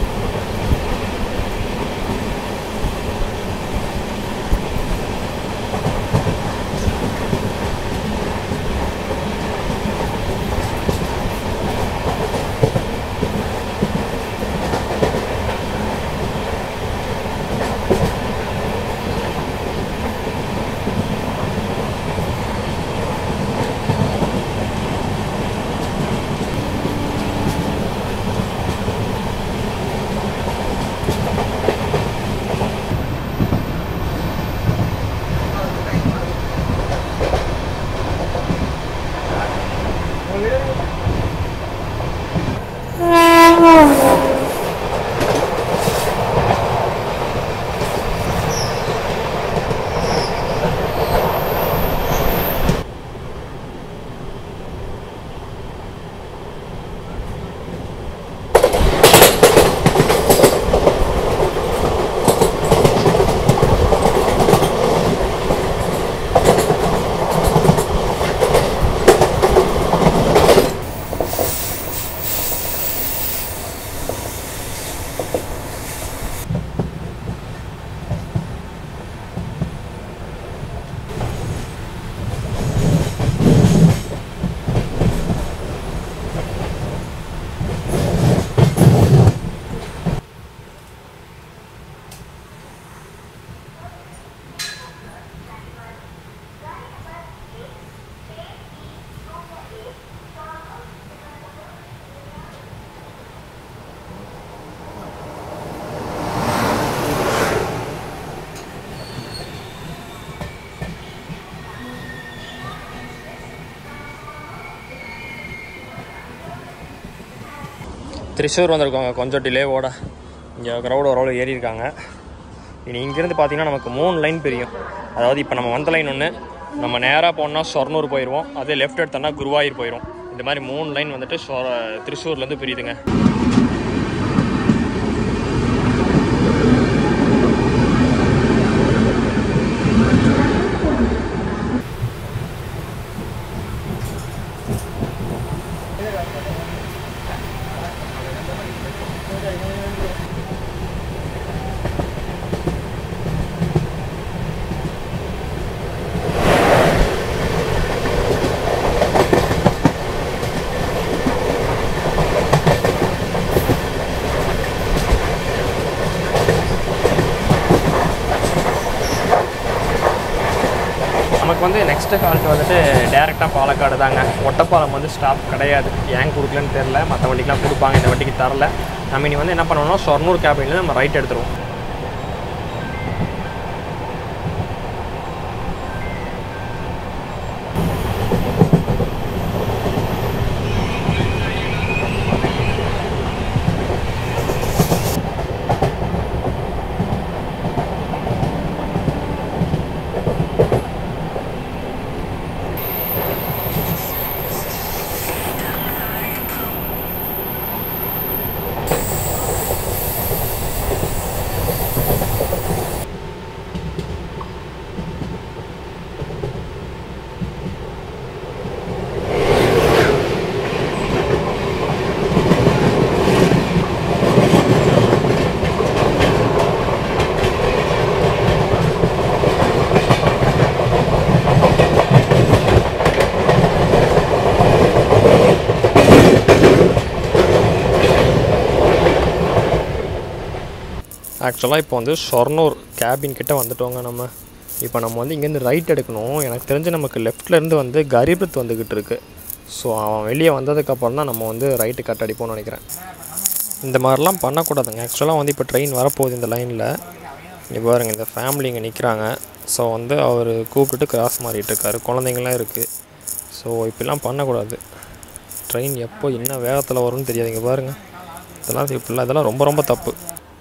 திருச்சூர் வந்திருக்கோங்க கொஞ்சம் டிலேவோட இங்கே க்ரௌடு ஓரளவு ஏறி இருக்காங்க இனி இங்கேருந்து பார்த்தீங்கன்னா நமக்கு மூணு லைன் பிரியும் அதாவது இப்போ நம்ம வந்த லைன் ஒன்று நம்ம நேராக போனால் ஷொர்ணூர் போயிடுவோம் அதே லெஃப்ட் எடுத்தோம்னா குருவாயூர் போயிடும் இந்த மாதிரி மூணு லைன் வந்துட்டு ஷொர திருச்சூர்லேருந்து பிரியுதுங்க நமக்கு வந்து நெக்ஸ்ட் ஹால்ட் வந்துட்டு டேரெக்டாக பாலக்காடு தாங்க ஒட்டப்பாலம் வந்து ஸ்டாப் கிடையாது ஏன் கொடுக்கலன்னு தெரில மற்ற வண்டிக்கெலாம் கொடுப்பாங்க இந்த வண்டிக்கு தரல நம்ம இனி வந்து என்ன பண்ணணும்னா ஷொர்ணூர் கேபின்லேருந்து நம்ம ரைட் எடுத்துருவோம் ஆக்சுவலாக இப்போ வந்து ஷொர்ணூர் கேபின் கிட்ட வந்துட்டோங்க நம்ம இப்போ நம்ம வந்து இங்கேருந்து ரைட் எடுக்கணும் எனக்கு தெரிஞ்சு நமக்கு லெஃப்ட்லேருந்து வந்து கரிபத் வந்துக்கிட்டு இருக்கு ஸோ அவன் வெளியே வந்ததுக்கப்புறம் தான் நம்ம வந்து ரைட்டு கட் அடிப்போம்னு நினைக்கிறேன் இந்த மாதிரிலாம் பண்ணக்கூடாதுங்க ஆக்சுவலாக வந்து இப்போ ட்ரெயின் வரப்போகுது இந்த லைனில் இங்கே பாருங்க இந்த ஃபேமிலி இங்கே நிற்கிறாங்க ஸோ வந்து அவர் கூப்பிட்டுட்டு கிராஸ் மாறிட்டு இருக்காரு குழந்தைங்களாம் இருக்குது ஸோ இப்படிலாம் பண்ணக்கூடாது ட்ரெயின் எப்போ என்ன வேகத்தில் வரும்னு தெரியாது இங்கே பாருங்கள் இதெல்லாம் இப்படிலாம் இதெல்லாம் ரொம்ப ரொம்ப தப்பு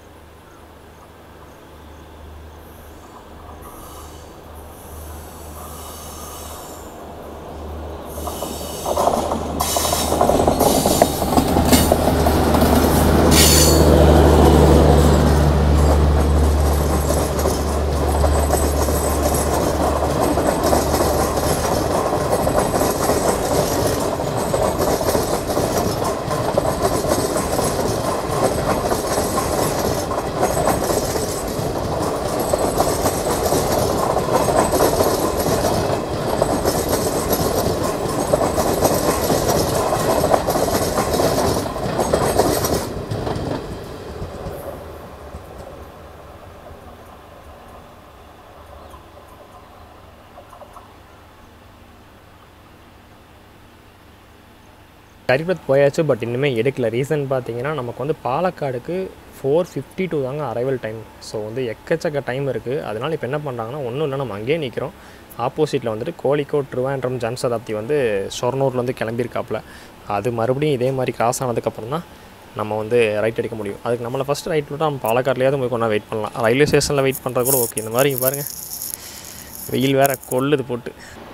கரிபத் போயாச்சு பட் இன்னுமே எடுக்கல ரீசன் பார்த்தீங்கன்னா நமக்கு வந்து பாலக்காடுக்கு ஃபோர் ஃபிஃப்டி டூ தாங்க அரைவல் டைம் ஸோ வந்து எக்கச்சக்க டைம் இருக்குது அதனால் இப்போ என்ன பண்ணுறாங்கன்னா ஒன்றும் இல்லை நம்ம அங்கேயே நிற்கிறோம் ஆப்போசிட்டில் வந்துட்டு கோழிக்கோட் ட்ரிவாண்ட்ரம் ஜன் சதாப்தி வந்து ஷொர்னூர்லேருந்து கிளம்பியிருக்காப்புல அது மறுபடியும் இதே மாதிரி கிராஸ் ஆனதுக்கப்புறம் தான் நம்ம வந்து ரைட் எடுக்க முடியும் அதுக்கு நம்மளை ஃபஸ்ட் ரைட் விட்டு நம்ம பாலக்காட்லேயாவது போய் கொண்டா வெயிட் பண்ணலாம் ரயில்வே ஸ்டேஷனில் வெயிட் பண்ணுறது கூட ஓகே இந்த மாதிரி இங்க பாருங்கள் வெயில் வேற கொல்லுது போட்டு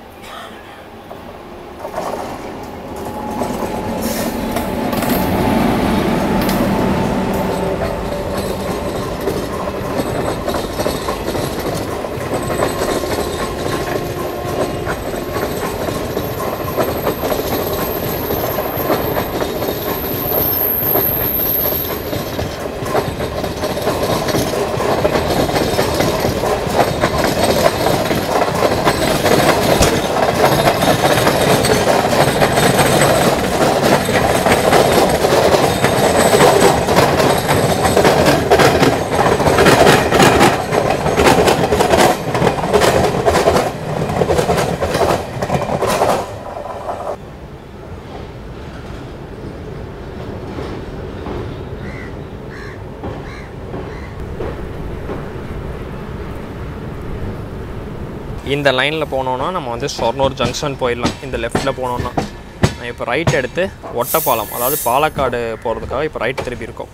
இந்த லைனில் போனோன்னா நம்ம வந்து ஷொர்னூர் ஜங்ஷன் போயிடலாம் இந்த லெஃப்ட்டில் போனோன்னா இப்போ ரைட் எடுத்து ஒட்டப்பாலம் அதாவது பாலக்காடு போகிறதுக்காக இப்போ ரைட் திருப்பி இருக்கோம்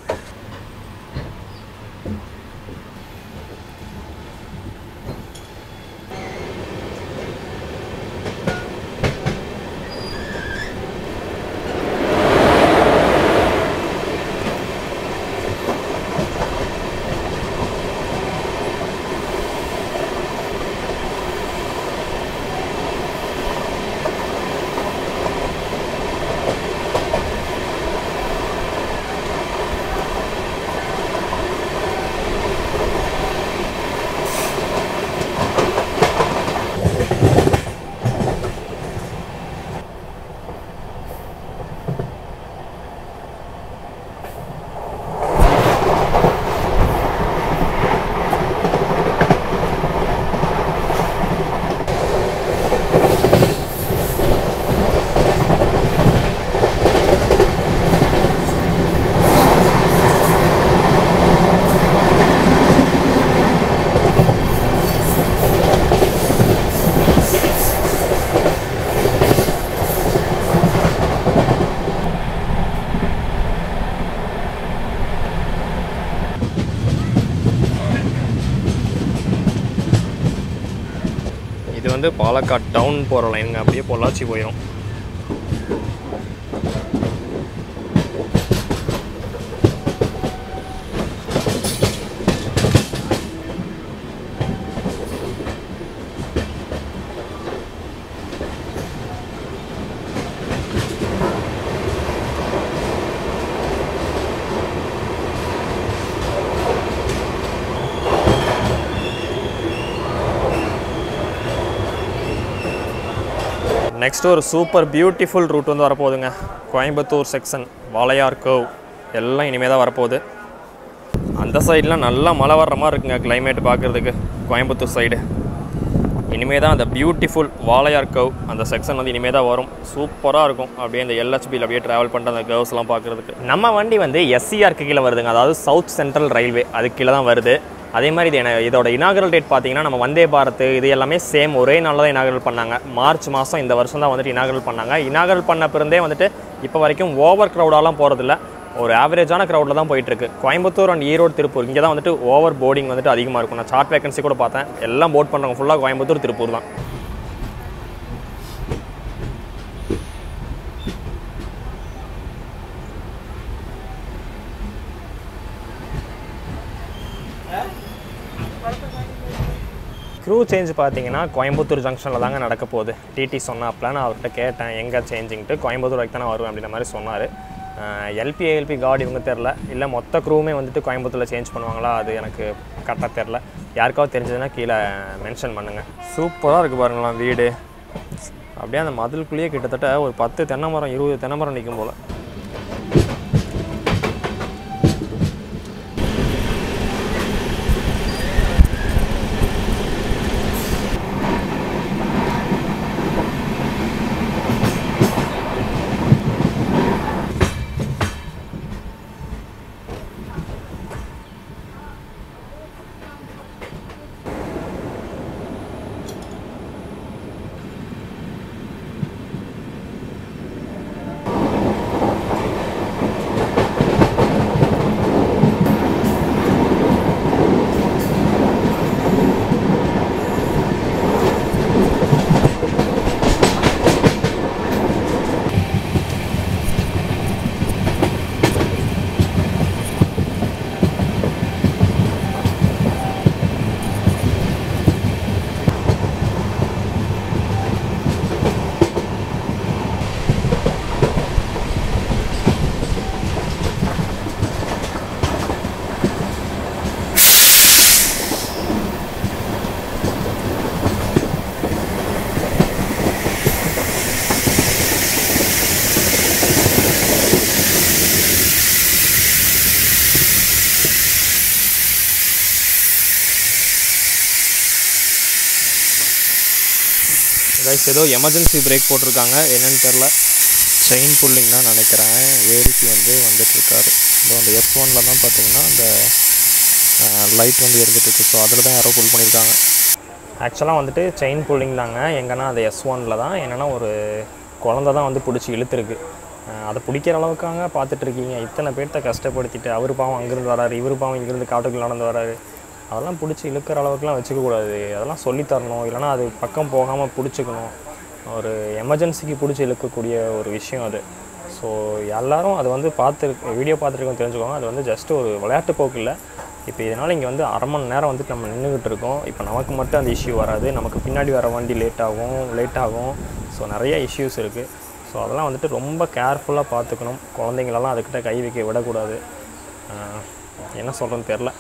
இது வந்து பாலக்காடு டவுன் போகிற லைனுங்க அப்படியே பொள்ளாச்சி போயிடும் நெக்ஸ்ட் ஒரு சூப்பர் பியூட்டிஃபுல் ரூட் வந்து வரப்போகுதுங்க கோயம்புத்தூர் செக்ஷன் வாளையார் கர்வ் எல்லாம் இனிமேல் தான் வரப்போகுது அந்த சைட்லாம் நல்லா மழை வர்ற மாதிரி இருக்குங்க climate பார்க்குறதுக்கு கோயம்புத்தூர் சைடு இனிமே தான் அந்த பியூட்டிஃபுல் வாளையார் கவ் அந்த செக்ஷன் வந்து இனிமே தான் வரும் சூப்பராக இருக்கும் அப்படியே இந்த எல்ஹெச்பியில் அப்படியே ட்ராவல் பண்ணுற அந்த கர்வ்ஸ்லாம் பார்க்குறதுக்கு நம்ம வண்டி வந்து எஸ்சிஆருக்கு கீழே வருதுங்க அதாவது சவுத் சென்ட்ரல் ரயில்வே அதுக்கு கீழே தான் வருது அதே மாதிரி இது என்ன இதோட இனாகரல் டேட் பார்த்தீங்கன்னா நம்ம வந்தே பாரத் இது எல்லாமே சேம் ஒரே நாளில் தான் இனாகரல் பண்ணாங்க மார்ச் மாதம் இந்த வருஷம் தான் வந்துட்டு இனாகரல் பண்ணாங்க இனாகரல் பண்ண பிறந்தே வந்துட்டு இப்போ வரைக்கும் ஓவர் க்ரௌடாலாம் போகிறதில்ல ஒரு ஆவரேஜான க்ரௌடில் தான் போயிட்டு இருக்கு கோயம்புத்தூர் அண்ட் ஈரோடு திருப்பூர் இங்கே தான் வந்துட்டு ஓவர் போர்டிங் வந்துட்டு அதிகமாக இருக்கும் நான் சார்ட் வேகன்சி கூட பார்த்தேன் எல்லாம் போட் பண்ணுறவங்க ஃபுல்லாக கோயம்புத்தூர் திருப்பூர் தான் க்ரூ சேஞ்ச் பார்த்தீங்கன்னா கோயம்புத்தூர் ஜங்ஷனில் தாங்க நடக்க போகுது டிடி சொன்னாப்ல நான் அவர்கிட்ட கேட்டேன் எங்கே சேஞ்சிங்ட்டு கோயம்புத்தூர் வரைக்கும் தான் நான் வருவேன் அப்படின்ற மாதிரி சொன்னார் எல்பி ஏஎல்பி கார்டு இவங்க தெரில இல்லை மொத்த க்ரூவுமே வந்துட்டு கோயம்புத்தூரில் சேஞ்ச் பண்ணுவாங்களா அது எனக்கு கரெக்டாக தெரில யாருக்காவது தெரிஞ்சதுன்னா கீழே மென்ஷன் பண்ணுங்கள் சூப்பராக இருக்குது பாருங்களேன் வீடு அப்படியே அந்த மதிலுக்குள்ளேயே கிட்டத்தட்ட ஒரு பத்து தென்னை மரம் இருபது தென்னை மரம் நிற்கும் போல் கைஸ் ஏதோ எமர்ஜென்சி பிரேக் போட்டிருக்காங்க என்னன்னு தெரில செயின் புல்லிங் தான் நினைக்கிறேன் ஏரிக்கு வந்து வந்துட்டுருக்காரு இதோ அந்த எஃப் ஒனில் தான் பார்த்தீங்கன்னா அந்த லைட் வந்து எரிஞ்சிட்ருக்கு ஸோ அதில் தான் யாரோ புல் பண்ணியிருக்காங்க ஆக்சுவலாக வந்துட்டு செயின் புல்லிங் தாங்க எங்கன்னா அது எஸ் ஒனில் தான் என்னென்னா ஒரு குழந்த தான் வந்து பிடிச்சி இழுத்துருக்கு அஹ் அதை பிடிக்கிற அளவுக்காக பார்த்துட்ருக்கீங்க இத்தனை பேர்த்த கஷ்டப்படுத்திட்டு அவர் பாவம் அங்கேருந்து வராரு இவர் பாவம் இங்கேருந்து காட்டுக்குள்ள நடந்து வராரு அதெல்லாம் பிடிச்சி இழுக்கிற அளவுக்குலாம் வச்சுக்க கூடாது அதெல்லாம் சொல்லித் தரணும் இல்லைனா அது பக்கம் போகாமல் பிடிச்சிக்கணும் ஒரு எமர்ஜென்சிக்கு பிடிச்சி இழுக்கக்கூடிய ஒரு விஷயம் அது ஸோ எல்லாரும் அது வந்து பார்த்து வீடியோ பார்த்துருக்கோம் தெரிஞ்சுக்கோங்க அது வந்து ஜஸ்ட் ஒரு விளையாட்டு போக்கு இல்லை இப்போ இதனால் இங்கே வந்து அரை மணி நேரம் வந்துட்டு நம்ம நின்றுக்கிட்டு இருக்கோம் இப்போ நமக்கு மட்டும் அந்த இஷ்யூ வராது நமக்கு பின்னாடி வர வண்டி லேட் ஆகும் லேட் ஆகும் ஸோ நிறைய இஷ்யூஸ் இருக்குது ஸோ அதெல்லாம் வந்துட்டு ரொம்ப கேர்ஃபுல்லாக பார்த்துக்கணும் குழந்தைங்களெல்லாம் அதுக்கிட்ட கை வைக்க விடக்கூடாது ஆஹ் என்ன சொல்கிறேன்னு தெரில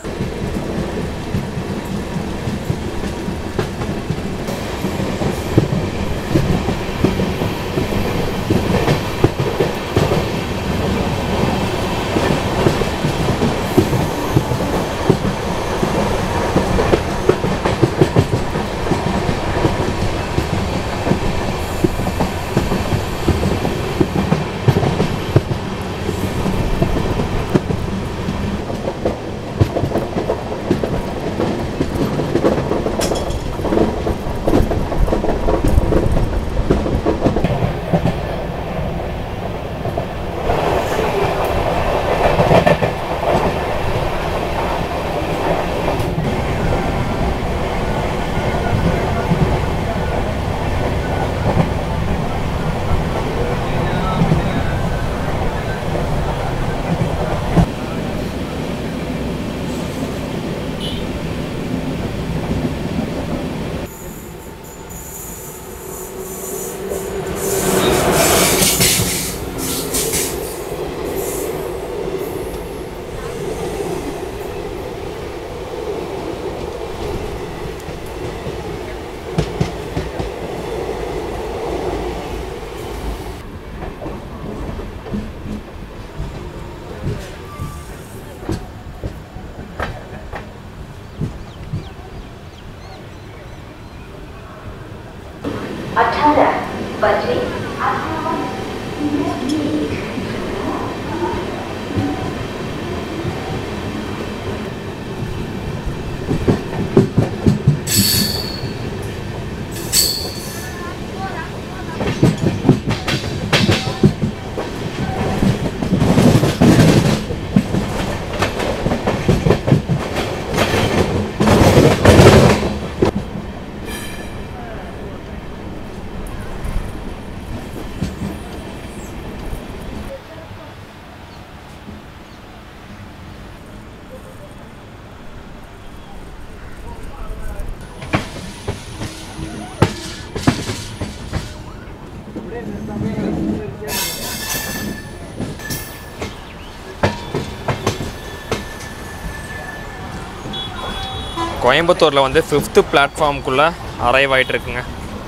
अठारह बजे கோயம்புத்தூரில் வந்து ஃபிஃப்த்து பிளாட்ஃபார்முக்குள்ளே அரைவ் ஆகிட்டு இருக்குங்க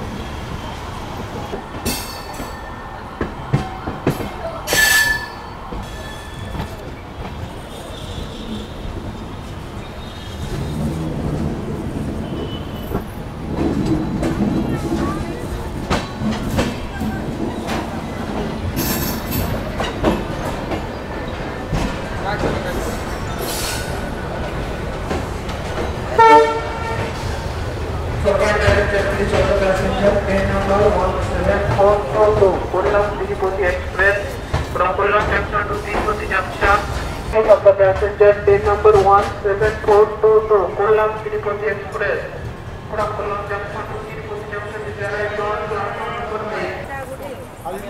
From Kollam Junction to Tirupati Junction. Of the passenger train number 17422 Kollam Tirupati Express. From Kollam Junction to Tirupati Junction is arrived on platform number 9.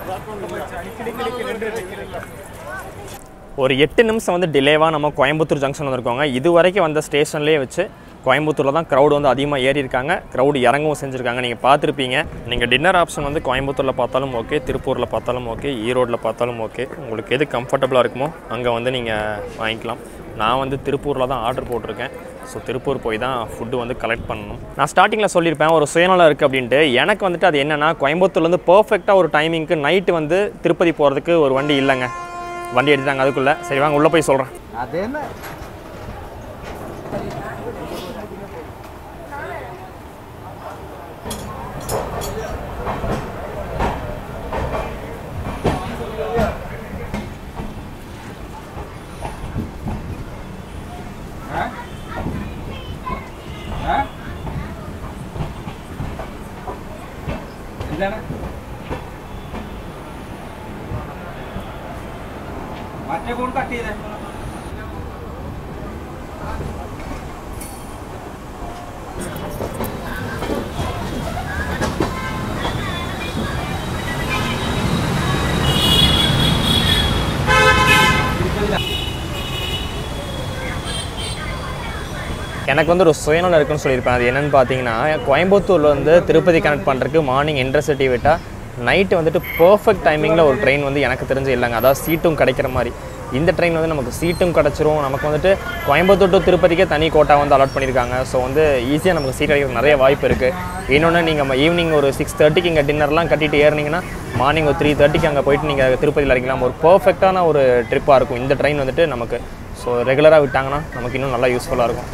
ஒரு எட்டு நிமிஷம் வந்து டிலேவாக நம்ம கோயம்புத்தூர் ஜங்ஷன் வந்திருக்கோங்க இது வரைக்கும் வந்த ஸ்டேஷன்லேயே வச்சு கோயம்புத்தூரில் தான் க்ரௌடு வந்து அதிகமாக ஏறி இருக்காங்க க்ரௌடு இறங்கவும் செஞ்சுருக்காங்க நீங்கள் பார்த்துருப்பீங்க நீங்கள் டின்னர் ஆப்ஷன் வந்து கோயம்புத்தூரில் பார்த்தாலும் ஓகே திருப்பூரில் பார்த்தாலும் ஓகே ஈரோட்டில் பார்த்தாலும் ஓகே உங்களுக்கு எது கம்ஃபர்டபுளாக இருக்குமோ அங்கே வந்து நீங்கள் வாங்கிக்கலாம் நான் வந்து திருப்பூரில் தான் ஆர்டர் போட்டிருக்கேன் ஸோ திருப்பூர் போய் தான் ஃபுட்டு வந்து கலெக்ட் பண்ணணும் நான் ஸ்டார்டிங்கில் சொல்லியிருப்பேன் ஒரு சுயநலம் இருக்குது அப்படின்ட்டு எனக்கு வந்துட்டு அது என்னென்னா கோயம்புத்தூர்லேருந்து பர்ஃபெக்டாக ஒரு டைமிங்க்கு நைட்டு வந்து திருப்பதி போகிறதுக்கு ஒரு வண்டி இல்லைங்க வண்டி எடுத்துட்டாங்க அதுக்குள்ளே சரி வாங்க உள்ளே போய் சொல்கிறேன் அது என்ன എന്താണ് മറ്റേ ഫോൺ കട്ട് ചെയ്തേ எனக்கு வந்து ஒரு சுயநலம் இருக்குன்னு சொல்லியிருப்பேன் அது என்னன்னு பார்த்தீங்கன்னா கோயம்புத்தூர்ல வந்து திருப்பதி கனெக்ட் பண்ணுறதுக்கு மார்னிங் இன்டர்சிட்டி விட்டால் நைட்டு வந்துட்டு பர்ஃபெக்ட் டைமிங்கில் ஒரு ட்ரெயின் வந்து எனக்கு தெரிஞ்சு இல்லைங்க அதாவது சீட்டும் கிடைக்கிற மாதிரி இந்த ட்ரெயின் வந்து நமக்கு சீட்டும் கிடச்சிரும் நமக்கு வந்துட்டு கோயம்புத்தூர் டு திருப்பதிக்கே தனி கோட்டா வந்து அலாட் பண்ணியிருக்காங்க ஸோ வந்து ஈஸியாக நமக்கு சீட் கிடைக்கிற நிறைய வாய்ப்பு இருக்குது இன்னொன்று நீங்கள் ஈவினிங் ஒரு சிக்ஸ் தேர்ட்டிக்கு இங்கே டின்னர்லாம் கட்டிட்டு ஏறினீங்கன்னா மார்னிங் ஒரு த்ரீ தேர்ட்டிக்கு அங்கே போயிட்டு நீங்கள் திருப்பதியில் இறங்கிக்கலாம் ஒரு பர்ஃபெக்டான ஒரு ட்ரிப்பாக இருக்கும் இந்த ட்ரெயின் வந்துட்டு நமக்கு ஸோ ரெகுலராக விட்டாங்கன்னா நமக்கு இன்னும் நல்லா யூஸ்ஃபுல்லாக இருக்கும்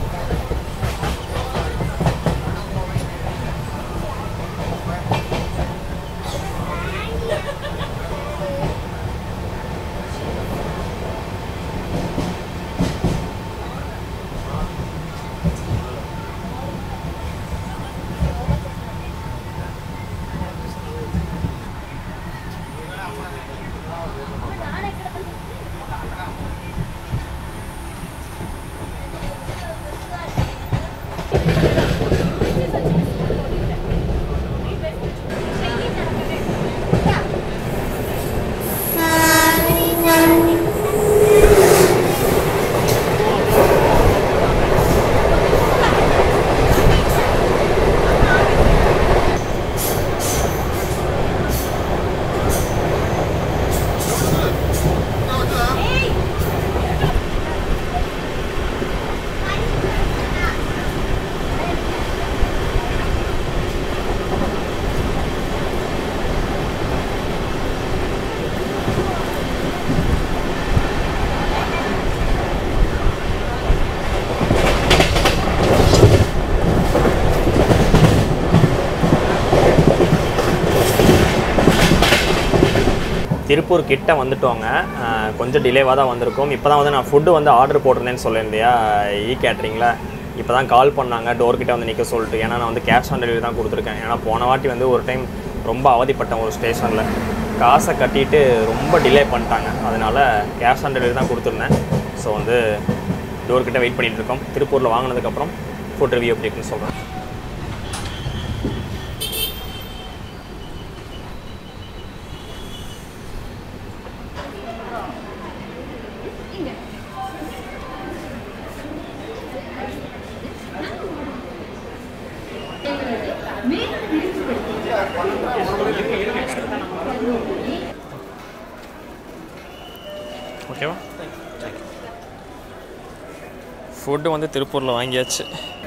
திருப்பூர் கிட்ட வந்துட்டோங்க அஹ், கொஞ்சம் டிலேவாக தான் வந்திருக்கோம் இப்போ தான் வந்து நான் ஃபுட்டு வந்து ஆர்டர் போட்டிருந்தேன்னு சொல்லியிருந்தியா இ கேட்ரிங்கில் இப்போ தான் கால் பண்ணாங்க டோர் கிட்ட வந்து நிற்க சொல்லிட்டு ஏன்னா நான் வந்து கேஷ் ஆன் டெலிவரி தான் கொடுத்துருக்கேன் ஏன்னா போன வாட்டி வந்து ஒரு டைம் ரொம்ப அவதிப்பட்டேன் ஒரு ஸ்டேஷனில் காசை கட்டிட்டு ரொம்ப டிலே பண்ணிட்டாங்க அதனால் கேஷ் ஆன் டெலிவரி தான் கொடுத்துருந்தேன் ஸோ வந்து டோர் கிட்ட வெயிட் பண்ணிட்டு இருக்கோம் திருப்பூரில் வாங்கினதுக்கப்புறம் ஃபுட் ரிவ்யூ எப்படி இருக்குன்னு சொல்கிறேன் ஓகேவா ஃபுட்டு வந்து திருப்பூரில் வாங்கியாச்சு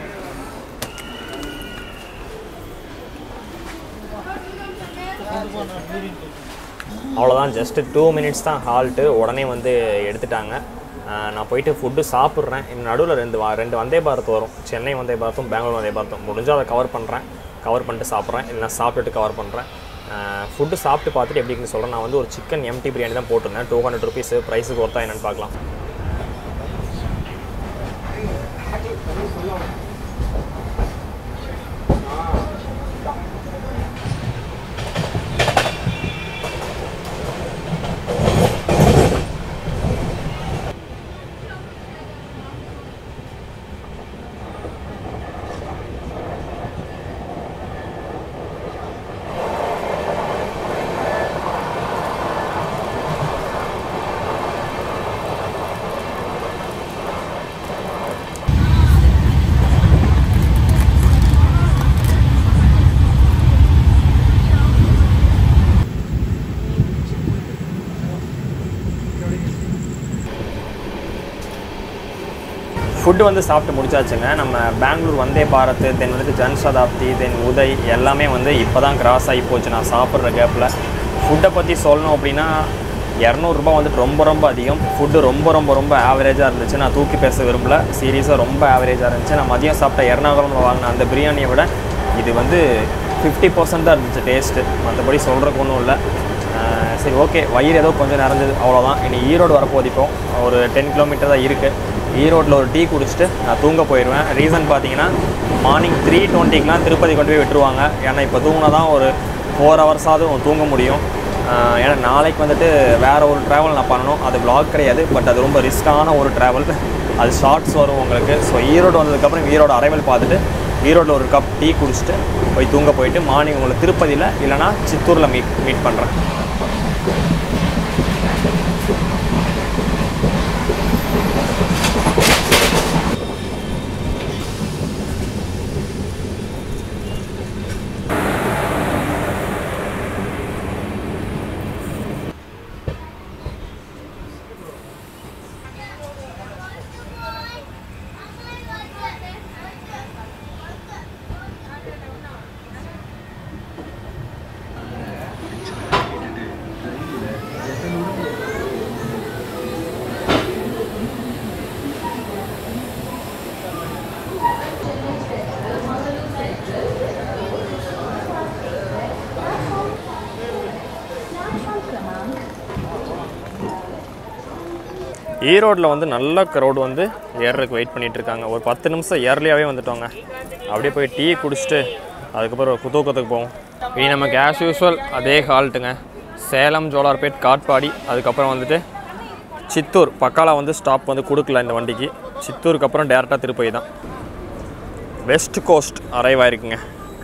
அவ்வளோதான் ஜஸ்ட்டு டூ மினிட்ஸ் தான் ஹால்ட்டு உடனே வந்து எடுத்துட்டாங்க ஆஹ் நான் போயிட்டு ஃபுட்டு சாப்பிட்றேன் இன்னும் நடுவில் ரெண்டு வா ரெண்டு வந்தே பாரத் வரும் சென்னை வந்தே பாரத்தும் பெங்களூர் வந்தே பாரத்தும் முடிஞ்சால் அதை கவர் பண்ணுறேன் கவர் பண்ணிட்டு சாப்பிட்றேன் இல்லைனா சாப்பிட்டுட்டு கவர் பண்ணுறேன் ஃபுட்டு சாப்பிட்டு பார்த்துட்டு எப்படி இருக்குன்னு சொல்கிறேன் நான் வந்து ஒரு சிக்கன் எம்டி பிரியாணி தான் போட்டிருந்தேன் டூ ஹண்ட்ரட் ருபீஸ் ப்ரைஸுக்கு ஒருத்தா என்னென்னு பார்க்கலாம் ஃபுட்டு வந்து சாப்பிட்டு முடிச்சாச்சுங்க நம்ம பெங்களூர் வந்தே பாரத் தென் வந்து ஜன் சதாப்தி தென் உதய் எல்லாமே வந்து இப்போ தான் கிராஸ் ஆகி போச்சு நான் சாப்பிட்ற கேப்பில் ஃபுட்டை பற்றி சொல்லணும் அப்படின்னா இரநூறுபா வந்துட்டு ரொம்ப ரொம்ப அதிகம் ஃபுட்டு ரொம்ப ரொம்ப ரொம்ப ஆவரேஜாக இருந்துச்சு நான் தூக்கி பேச விரும்பல சீரியஸாக ரொம்ப ஆவரேஜாக இருந்துச்சு நான் மதியம் சாப்பிட்ட எர்ணாகுளமில் வாங்கின அந்த பிரியாணியை விட இது வந்து ஃபிஃப்டி பர்சன்ட் தான் இருந்துச்சு டேஸ்ட்டு மற்றபடி சொல்கிறக்கு ஒன்றும் இல்லை ஆஹ் சரி ஓகே வயிறு ஏதோ கொஞ்சம் நிறைஞ்சது அவ்வளோதான் இனி ஈரோடு வரப்போகுது இப்போ ஒரு டென் கிலோமீட்டர் தான் இருக்குது ஈரோட்டில் ஒரு டீ குடிச்சிட்டு நான் தூங்க போயிடுவேன் ரீசன் பார்த்தீங்கன்னா மார்னிங் த்ரீ டுவெண்ட்டிக்கெலாம் திருப்பதி கொண்டு போய் விட்டுருவாங்க ஏன்னா இப்போ தூங்கினா தான் ஒரு ஃபோர் ஹவர்ஸாவது தூங்க முடியும் ஆஹ் ஏன்னா நாளைக்கு வந்துட்டு வேறு ஒரு ட்ராவல் நான் பண்ணணும் அது vlog கிடையாது பட் அது ரொம்ப ரிஸ்க்கான ஒரு ட்ராவல் அது ஷார்ட்ஸ் வரும் உங்களுக்கு ஸோ ஈரோடு வந்ததுக்கப்புறம் ஈரோடு அரைவல் பார்த்துட்டு ஈரோட்டில் ஒரு கப் டீ குடிச்சிட்டு போய் தூங்க போயிட்டு மார்னிங் உங்களை திருப்பதியில் இல்லைனா சித்தூரில் மீட் மீட் பண்ணுறேன் ஈரோட்டில் வந்து நல்ல க்ரௌட் வந்து ஏறுறதுக்கு வெயிட் பண்ணிட்டு இருக்காங்க ஒரு பத்து நிமிஷம் ஏர்லியாகவே வந்துட்டோங்க அப்படியே போய் டீ குடிச்சிட்டு அதுக்கப்புறம் குதூக்கத்துக்கு போவோம் இனி நமக்கு ஆஸ் யூஸ்வல் அதே ஹால்ட்டுங்க சேலம் ஜோலார்பேட் காட்பாடி அதுக்கப்புறம் வந்துட்டு சித்தூர் பக்காலா வந்து ஸ்டாப் வந்து கொடுக்கல இந்த வண்டிக்கு சித்தூருக்கு அப்புறம் டேரெக்டாக திருப்பதி தான் வெஸ்ட் கோஸ்ட் அரைவ் ஆயிருக்குங்க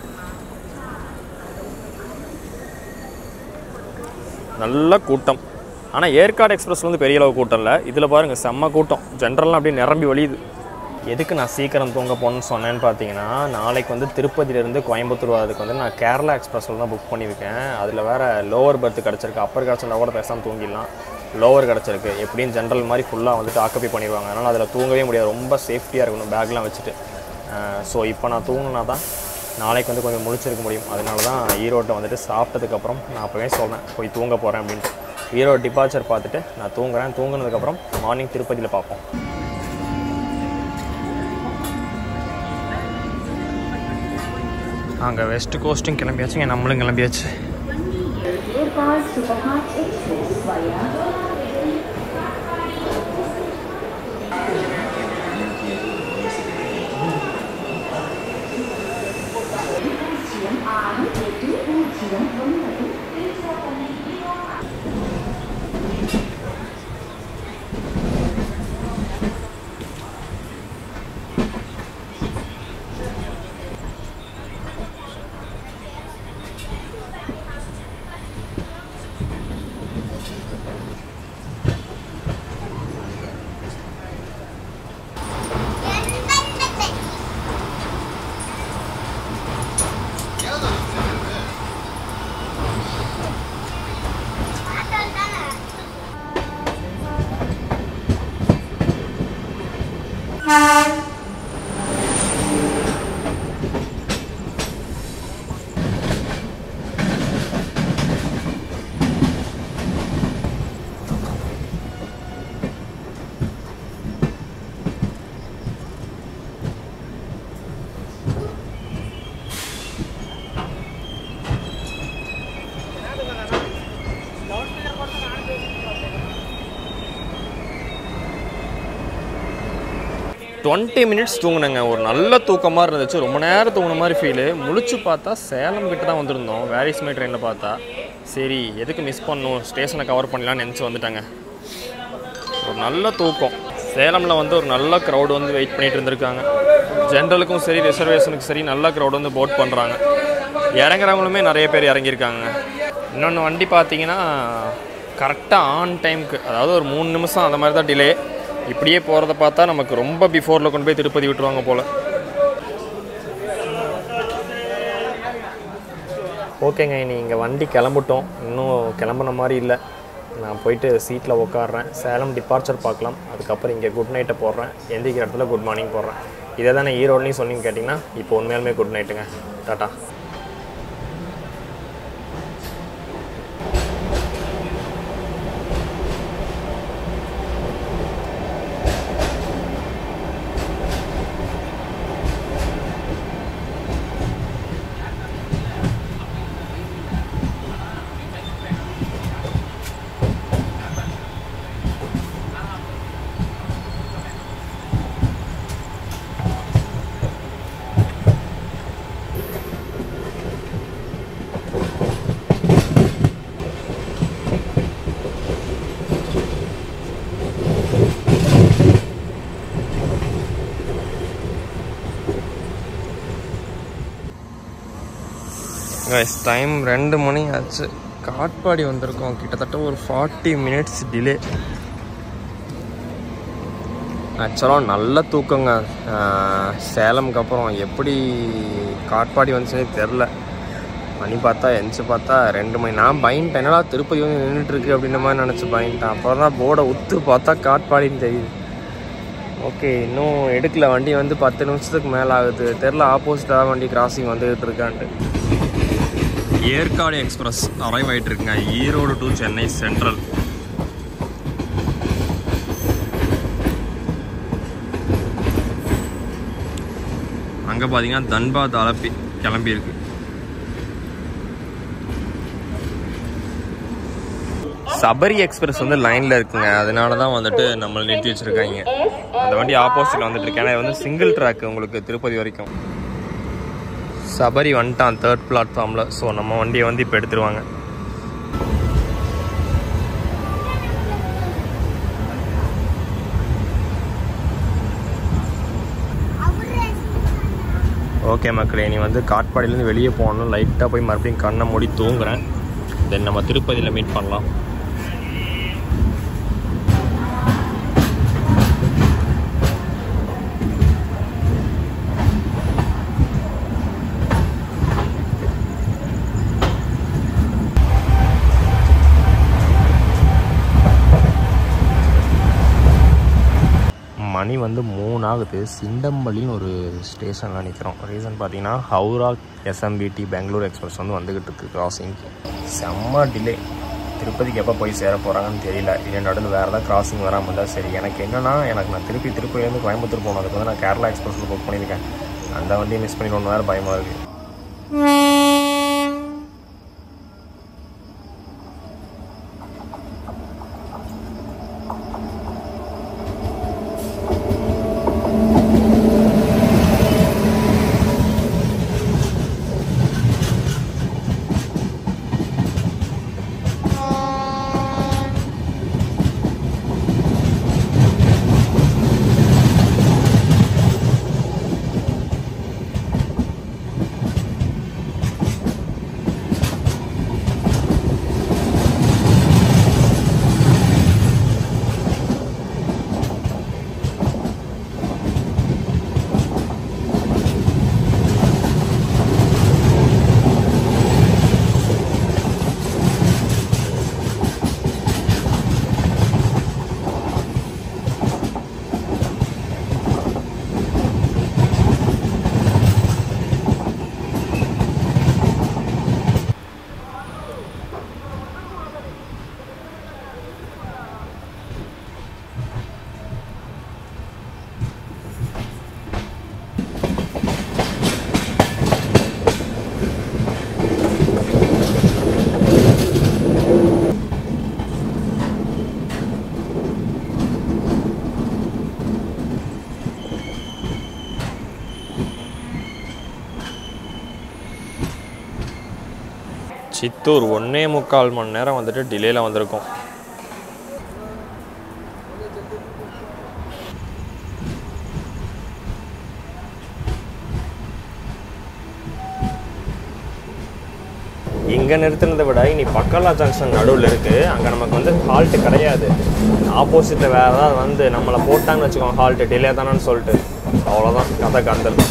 நல்ல கூட்டம் ஆனால் ஏற்காடு எக்ஸ்பிரஸ் வந்து பெரிய அளவு கூட்டம் இல்லை இதில் பாருங்கள் செம்ம கூட்டம் ஜென்ரல்லாம் அப்படியே நிரம்பி வழியுது எதுக்கு நான் சீக்கிரம் தூங்க போகணுன்னு சொன்னேன்னு பார்த்தீங்கன்னா நாளைக்கு வந்து திருப்பதியிலேருந்து கோயம்புத்தூர் வரதுக்கு வந்து நான் கேரளா எக்ஸ்பிரஸில் தான் புக் பண்ணியிருக்கேன் அதில் வேறு லோவர் பர்த் கிடச்சிருக்கு அப்பர் கிடச்சிருந்தா கூட பேசாமல் தூங்கிடலாம் லோவர் கிடச்சிருக்கு எப்படியும் ஜென்ரல் மாதிரி ஃபுல்லாக வந்துட்டு ஆக்கப்பி பண்ணிடுவாங்க அதனால் அதில் தூங்கவே முடியாது ரொம்ப சேஃப்டியாக இருக்கணும் பேக்லாம் வச்சுட்டு ஸோ இப்போ நான் தூங்கினா தான் நாளைக்கு வந்து கொஞ்சம் முழிச்சிருக்க முடியும் அதனால தான் ஈரோட்டை வந்துட்டு சாப்பிட்டதுக்கப்புறம் நான் அப்போவே சொன்னேன் போய் தூங்க போகிறேன் அப்படின்ட்டு ஈரோடு டிபார்ச்சர் பார்த்துட்டு நான் தூங்குறேன் தூங்குனதுக்கப்புறம் மார்னிங் திருப்பதியில் பார்ப்போம் அங்கே வெஸ்ட் கோஸ்ட்டும் கிளம்பியாச்சு இங்க நம்மளும் கிளம்பியாச்சு Airport Superfast டுவெண்ட்டி மினிட்ஸ் தூங்கினேங்க ஒரு நல்ல தூக்கமாக இருந்துச்சு ரொம்ப நேரம் தூங்கின மாதிரி ஃபீலு முழிச்சு பார்த்தா சேலம் கிட்ட தான் வந்திருந்தோம் வேரிஸ் மை ட்ரெயினில் பார்த்தா சரி எதுக்கு மிஸ் பண்ணணும் ஸ்டேஷனை கவர் பண்ணலாம்னு நினச்சி வந்துட்டாங்க ஒரு நல்ல தூக்கம் சேலமில் வந்து ஒரு நல்ல க்ரௌடு வந்து வெயிட் பண்ணிட்டு இருந்திருக்காங்க ஜென்ரலுக்கும் சரி ரிசர்வேஷனுக்கும் சரி நல்ல க்ரௌடு வந்து போட் பண்ணுறாங்க இறங்குறவங்களுமே நிறைய பேர் இறங்கியிருக்காங்க இன்னொன்று வண்டி பார்த்தீங்கன்னா கரெக்டாக ஆன் டைமுக்கு அதாவது ஒரு மூணு நிமிஷம் அந்த மாதிரி தான் டிலே இப்படியே போகிறத பார்த்தா நமக்கு ரொம்ப பிஃபோரில் கொண்டு போய் திருப்பதி விட்டுருவாங்க போல் ஓகேங்க இனி இங்கே வண்டி கிளம்பிட்டோம் இன்னும் கிளம்புன மாதிரி இல்லை நான் போயிட்டு சீட்டில் உட்காடுறேன் சேலம் டிபார்ச்சர் பார்க்கலாம் அதுக்கப்புறம் இங்கே குட் நைட்டை போடுறேன் எந்திரிக்கிற இடத்துல குட் மார்னிங் போடுறேன் இதை தானே ஈரோட்லையும் சொன்னீங்கன்னு கேட்டிங்கன்னா இப்போ உண்மையாலுமே குட் நைட்டுங்க டாட்டா கைஸ் டைம் ரெண்டு மணி ஆச்சு காட்பாடி வந்திருக்கோம் கிட்டத்தட்ட ஒரு ஃபார்ட்டி மினிட்ஸ் டிலே ஆக்சுவலாக நல்ல தூக்கங்க ஆஹ் சேலம்க்கு அப்புறம் எப்படி காட்பாடி வந்துச்சுன்னே தெரில மணி பார்த்தா எந்திச்சு பார்த்தா ரெண்டு மணி நான் பயன்ட்டேன் என்னடா திருப்பதி வந்து நின்றுட்டு இருக்கு அப்படின்ற மாதிரி நினச்சி பயன்ட்டேன் அப்புறம் தான் போர்டை உத்து பார்த்தா காட்பாடின்னு தெரியுது ஓகே இன்னும் எடுக்கல வண்டி வந்து பத்து நிமிஷத்துக்கு மேலே ஆகுது தெரில ஆப்போசிட்டாக வண்டி கிராசிங் வந்துட்டு இருக்கான்ட்டு ஏற்காடு எக்ஸ்பிரஸ் அரைவ் ஆகிட்டு இருக்குங்க ஈரோடு டு சென்னை சென்ட்ரல் அங்கே பார்த்தீங்கன்னா தன்பாத் அலப்பி கிளம்பியிருக்கு சபரி எக்ஸ்பிரஸ் வந்து லைனில் இருக்குங்க அதனால தான் வந்துட்டு நம்மளை நிறுத்தி வச்சுருக்காங்க அந்த வண்டி ஆப்போசிட்டில் வந்துட்டு இருக்கு ஏன்னா இது வந்து சிங்கிள் ட்ராக் உங்களுக்கு திருப்பதி வரைக்கும் சபரி வந்துட்டான் தேர்ட் பிளாட்ஃபார்மில் ஸோ நம்ம வண்டியை வந்து இப்போ எடுத்துருவாங்க ஓகே மக்களே நீ வந்து காட்பாடியிலேருந்து வெளியே போகணும் லைட்டாக போய் மறுபடியும் கண்ணை மூடி தூங்குறேன் தென் நம்ம திருப்பதியில் மீட் பண்ணலாம் மணி வந்து மூணு ஆகுது சிண்டம்பள்ளின்னு ஒரு ஸ்டேஷனில் நிற்கிறோம் ரீசன் பார்த்தீங்கன்னா ஹவுரா எஸ்எம்பிடி பெங்களூர் எக்ஸ்பிரஸ் வந்து வந்துக்கிட்டு இருக்கு கிராசிங் செம்ம டிலே திருப்பதிக்கு எப்போ போய் சேர போகிறாங்கன்னு தெரியல இதே நடுவில் வேறு ஏதாவது கிராசிங் வராமல் இருந்தால் சரி எனக்கு என்னன்னா எனக்கு நான் திருப்பி திருப்பதிலேருந்து கோயம்புத்தூர் போனதுக்கு வந்து நான் கேரளா எக்ஸ்பிரஸில் புக் பண்ணியிருக்கேன் அந்த வண்டியை மிஸ் பண்ணிடணும் வேறு பயமாக இருக்குது சித்தூர் ஒன்றே முக்கால் மணி நேரம் வந்துட்டு டிலேயில் வந்திருக்கோம் இங்கே நிறுத்தினதை விட இனி பக்கலா ஜங்ஷன் நடுவில் இருக்குது அங்கே நமக்கு வந்து ஹால்ட்டு கிடையாது ஆப்போசிட்டில் வேறு ஏதாவது வந்து நம்மளை போட்டாங்கன்னு வச்சுக்கோங்க ஹால்ட்டு டிலே தானேன்னு சொல்லிட்டு அவ்வளோதான் கதை கந்தல்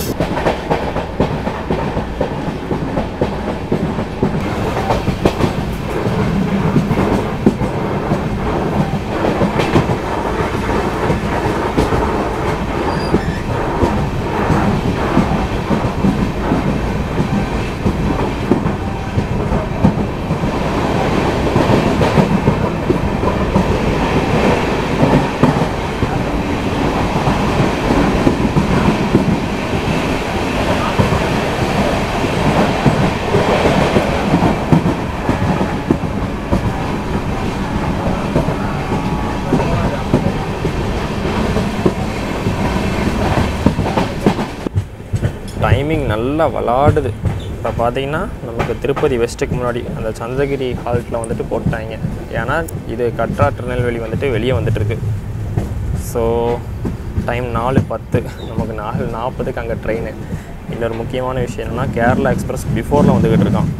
டைமிங் நல்லா விளாடுது இப்போ பார்த்தீங்கன்னா நமக்கு திருப்பதி வெஸ்ட்டுக்கு முன்னாடி அந்த சந்திரகிரி ஹால்ட்டில் வந்துட்டு போட்டாங்க ஏன்னா இது கட்ரா திருநெல்வேலி வந்துட்டு வெளியே வந்துட்டு இருக்கு ஸோ டைம் நாலு பத்து நமக்கு நாலு நாற்பதுக்கு அங்கே ட்ரெயின் இன்னொரு முக்கியமான விஷயம் என்னென்னா கேரளா எக்ஸ்பிரஸ் பிஃபோரில் வந்துக்கிட்டு இருக்கான்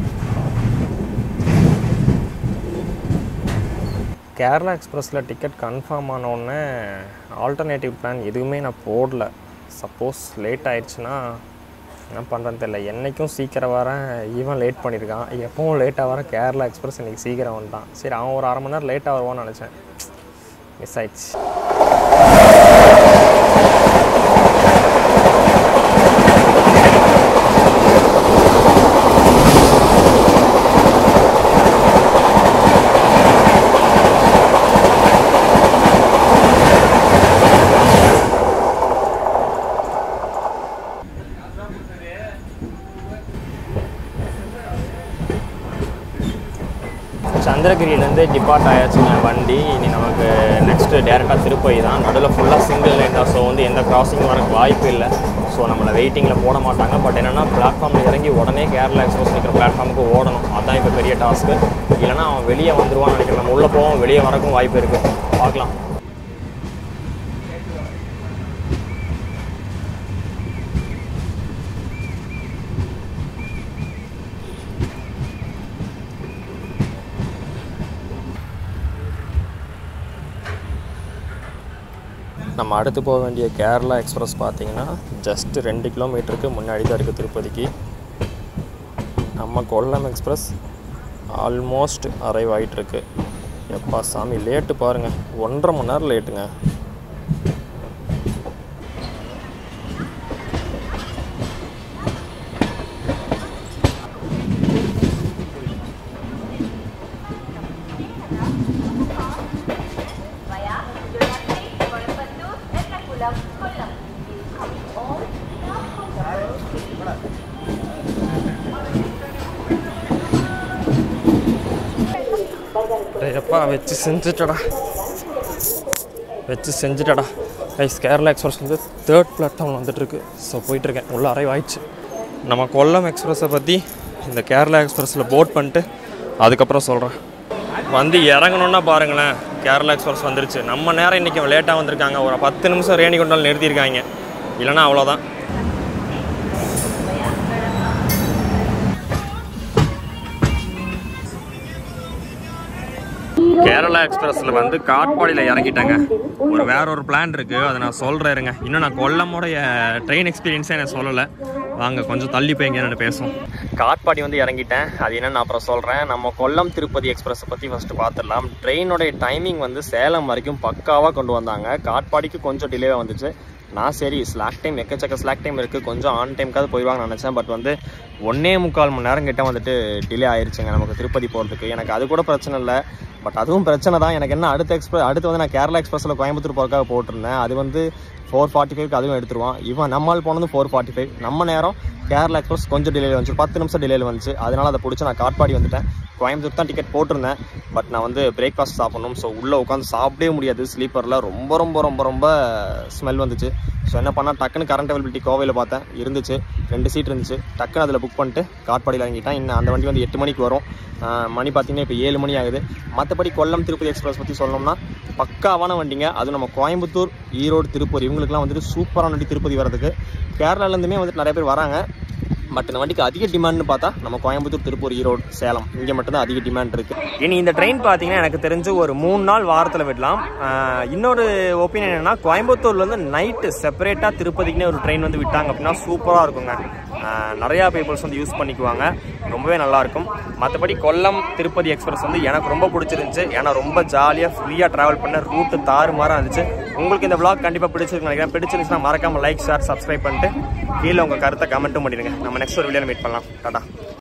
கேரளா எக்ஸ்பிரஸில் டிக்கெட் கன்ஃபார்ம் ஆனோடனே ஆல்டர்னேட்டிவ் பிளான் எதுவுமே நான் போடல சப்போஸ் லேட் ஆயிடுச்சுன்னா என்ன பண்ணுறேன்னு தெரியல என்றைக்கும் சீக்கிரம் வரேன் ஈவன் லேட் பண்ணியிருக்கான் எப்பவும் லேட்டாக வரேன் கேரளா எக்ஸ்பிரஸ் இன்றைக்கி சீக்கிரம் வந்துட்டான் சரி அவன் ஒரு அரை மணி நேரம் லேட்டாக வருவான்னு நினச்சேன் மிஸ் ஆயிடுச்சு சந்திரகிரியிலேருந்து டிபார்ட் ஆயாச்சுங்க வண்டி இனி நமக்கு நெக்ஸ்ட்டு டேரெக்டாக திருப்பதி தான் நடுவில் ஃபுல்லாக சிங்கிள் லைன் தான் ஸோ வந்து எந்த கிராசிங் வரக்கு வாய்ப்பு இல்லை ஸோ நம்மளை வெயிட்டிங்கில் போட மாட்டாங்க பட் என்னென்னா பிளாட்ஃபார்மில் இறங்கி உடனே கேரளா எக்ஸ்பிரஸ் நிற்கிற பிளாட்ஃபார்முக்கு ஓடணும் அதான் இப்போ பெரிய டாஸ்க்கு இல்லைனா அவன் வெளியே வந்துருவான்னு நினைக்கிறேன் நம்ம உள்ளே போவோம் வெளியே வரக்கும் வாய்ப்பு இருக்குது பார்க்கலாம் நம்ம அடுத்து போக வேண்டிய கேரளா எக்ஸ்பிரஸ் பார்த்தீங்கன்னா ஜஸ்ட் ரெண்டு கிலோமீட்டருக்கு முன்னாடி தான் இருக்குது திருப்பதிக்கு நம்ம கொல்லம் எக்ஸ்பிரஸ் ஆல்மோஸ்ட் அரைவ் ஆகிட்டுருக்கு எப்பா சாமி லேட்டு பாருங்கள் ஒன்றரை மணி நேரம் லேட்டுங்க via Jonathan, Coimbatore, Ernakulam, Kollam. Coming all now எப்பா வச்சு செஞ்சுட்டடா வச்சு செஞ்சுட்டடா கைஸ் கேரளா எக்ஸ்பிரஸ் வந்து தேர்ட் பிளாட்ஃபார்மில் வந்துட்டுருக்கு ஸோ போயிட்டுருக்கேன் உள்ள அரைவ் ஆயிடுச்சு நம்ம கொல்லம் எக்ஸ்பிரஸை பற்றி இந்த கேரளா எக்ஸ்பிரஸில் போட் பண்ணிட்டு அதுக்கப்புறம் சொல்கிறேன் வந்து இறங்கணுன்னா பாருங்களேன் கேரளா எக்ஸ்பிரஸ் வந்துருச்சு நம்ம நேரம் இன்றைக்கி லேட்டாக வந்திருக்காங்க ஒரு பத்து நிமிஷம் ரேணி கொண்டால் நிறுத்தியிருக்காங்க இல்லைன்னா அவ்வளோதான் கேரளா எக்ஸ்பிரஸில் வந்து காட்பாடியில் இறங்கிட்டேங்க ஒரு வேற ஒரு பிளான் இருக்குது அதை நான் சொல்கிறேன் இருங்க இன்னும் நான் கொல்லமுடைய ட்ரெயின் எக்ஸ்பீரியன்ஸே எனக்கு சொல்லலை வாங்க கொஞ்சம் தள்ளி போய் எங்கேன்னு பேசுவோம் காட்பாடி வந்து இறங்கிட்டேன் அது என்னன்னு நான் அப்புறம் சொல்கிறேன் நம்ம கொல்லம் திருப்பதி எக்ஸ்பிரஸை பற்றி ஃபஸ்ட்டு பார்த்துடலாம் ட்ரெயினோடைய டைமிங் வந்து சேலம் வரைக்கும் பக்காவாக கொண்டு வந்தாங்க காட்பாடிக்கு கொஞ்சம் டிலே வந்துச்சு நான் சரி ஸ்லாக் டைம் எக்கச்சக்க ஸ்லாக் டைம் இருக்குது கொஞ்சம் ஆன் டைம்க்காவது போயிடுவாங்கன்னு நினச்சேன் பட் வந்து ஒன்றே முக்கால் மணி நேரம் கிட்ட வந்துட்டு டிலே ஆயிருச்சுங்க நமக்கு திருப்பதி போகிறதுக்கு எனக்கு அது கூட பிரச்சனை இல்லை பட் அதுவும் பிரச்சனை தான் எனக்கு என்ன அடுத்த எக்ஸ்பிரஸ் அடுத்து வந்து நான் கேரளா எக்ஸ்பிரஸில் கோயம்புத்தூர் போகிறதுக்காக போட்டிருந்தேன் அது வந்து ஃபோர் ஃபார்ட்டி ஃபைவ்க்கு அதுவும் எடுத்துருவான் இவன் நம்மால் போனது ஃபோர் ஃபார்ட்டி ஃபைவ் நம்ம நேரம் கேரளா எக்ஸ்பிரஸ் கொஞ்சம் டிலே வந்துச்சு பத்து நிமிஷம் டிலேல வந்துச்சு அதனால அதை பிடிச்சி நான் காட்பாடி வந்துட்டேன் கோயம்புத்தூர் தான் டிக்கெட் போட்டிருந்தேன் பட் நான் வந்து பிரேக்ஃபாஸ்ட் சாப்பிடணும் ஸோ உள்ளே உட்காந்து சாப்பிடவே முடியாது ஸ்லீப்பரில் ரொம்ப ரொம்ப ரொம்ப ரொம்ப ஸ்மெல் வந்துச்சு ஸோ என்ன பண்ணால் டக்குன்னு கரண்ட் அவைலபிலிட்டி கோவையில் பார்த்தேன் இருந்துச்சு ரெண்டு சீட் இருந்துச்சு டக்குன்னு அதில் புக் பண்ணிட்டு காட்பாடியில் இறங்கிட்டேன் இன்னும் அந்த வண்டி வந்து எட்டு மணிக்கு வரும் ஆஹ் மணி பார்த்தீங்கன்னா இப்போ ஏழு மணி ஆகுது மற்றபடி கொல்லம் திருப்பதி எக்ஸ்பிரஸ் பற்றி சொல்லணும்னா பக்காவான வண்டிங்க அதுவும் நம்ம கோயம்புத்தூர் ஈரோடு திருப்பூர் இவங்களுக்குலாம் வந்துட்டு சூப்பரான வண்டி திருப்பதி வரதுக்கு கேரளாலேருந்துமே வந்துட்டு நிறைய பேர் வராங்க பட் இந்த வண்டிக்கு அதிக டிமாண்ட்னு பார்த்தா நம்ம கோயம்புத்தூர் திருப்பூர் ஈரோடு சேலம் இங்கே மட்டும்தான் அதிக டிமாண்ட் இருக்கு இனி இந்த ட்ரெயின் பார்த்தீங்கன்னா எனக்கு தெரிஞ்சு ஒரு மூணு நாள் வாரத்தில் விடலாம் ஆஹ் இன்னொரு ஒப்பீனியன் என்னன்னா கோயம்புத்தூர்லேருந்து நைட்டு செப்பரேட்டாக திருப்பதிக்குனே ஒரு ட்ரெயின் வந்து விட்டாங்க அப்படின்னா சூப்பராக இருக்குங்க ஆஹ் நிறையா பீப்புள்ஸ் வந்து யூஸ் பண்ணிக்குவாங்க ரொம்பவே நல்லாயிருக்கும் மற்றபடி கொல்லம் திருப்பதி எக்ஸ்பிரஸ் வந்து எனக்கு ரொம்ப பிடிச்சிருந்துச்சு ஏன்னா ரொம்ப ஜாலியாக ஃப்ரீயாக ட்ராவல் பண்ண ரூட்டு தாறுமாறாக இருந்துச்சு உங்களுக்கு இந்த vlog கண்டிப்பாக பிடிச்சிருக்கு நினைக்கிறேன் பிடிச்சிருந்துச்சுன்னா மறக்காமல் லைக் ஷேர் சப்ஸ்கிரைப் பண்ணிட்டு கீழே உங்கள் கருத்தை கமெண்ட்டும் பண்ணிடுங்க நம்ம நெக்ஸ்ட் ஒரு வீடியோவில் மீட் பண்ணலாம் டாடா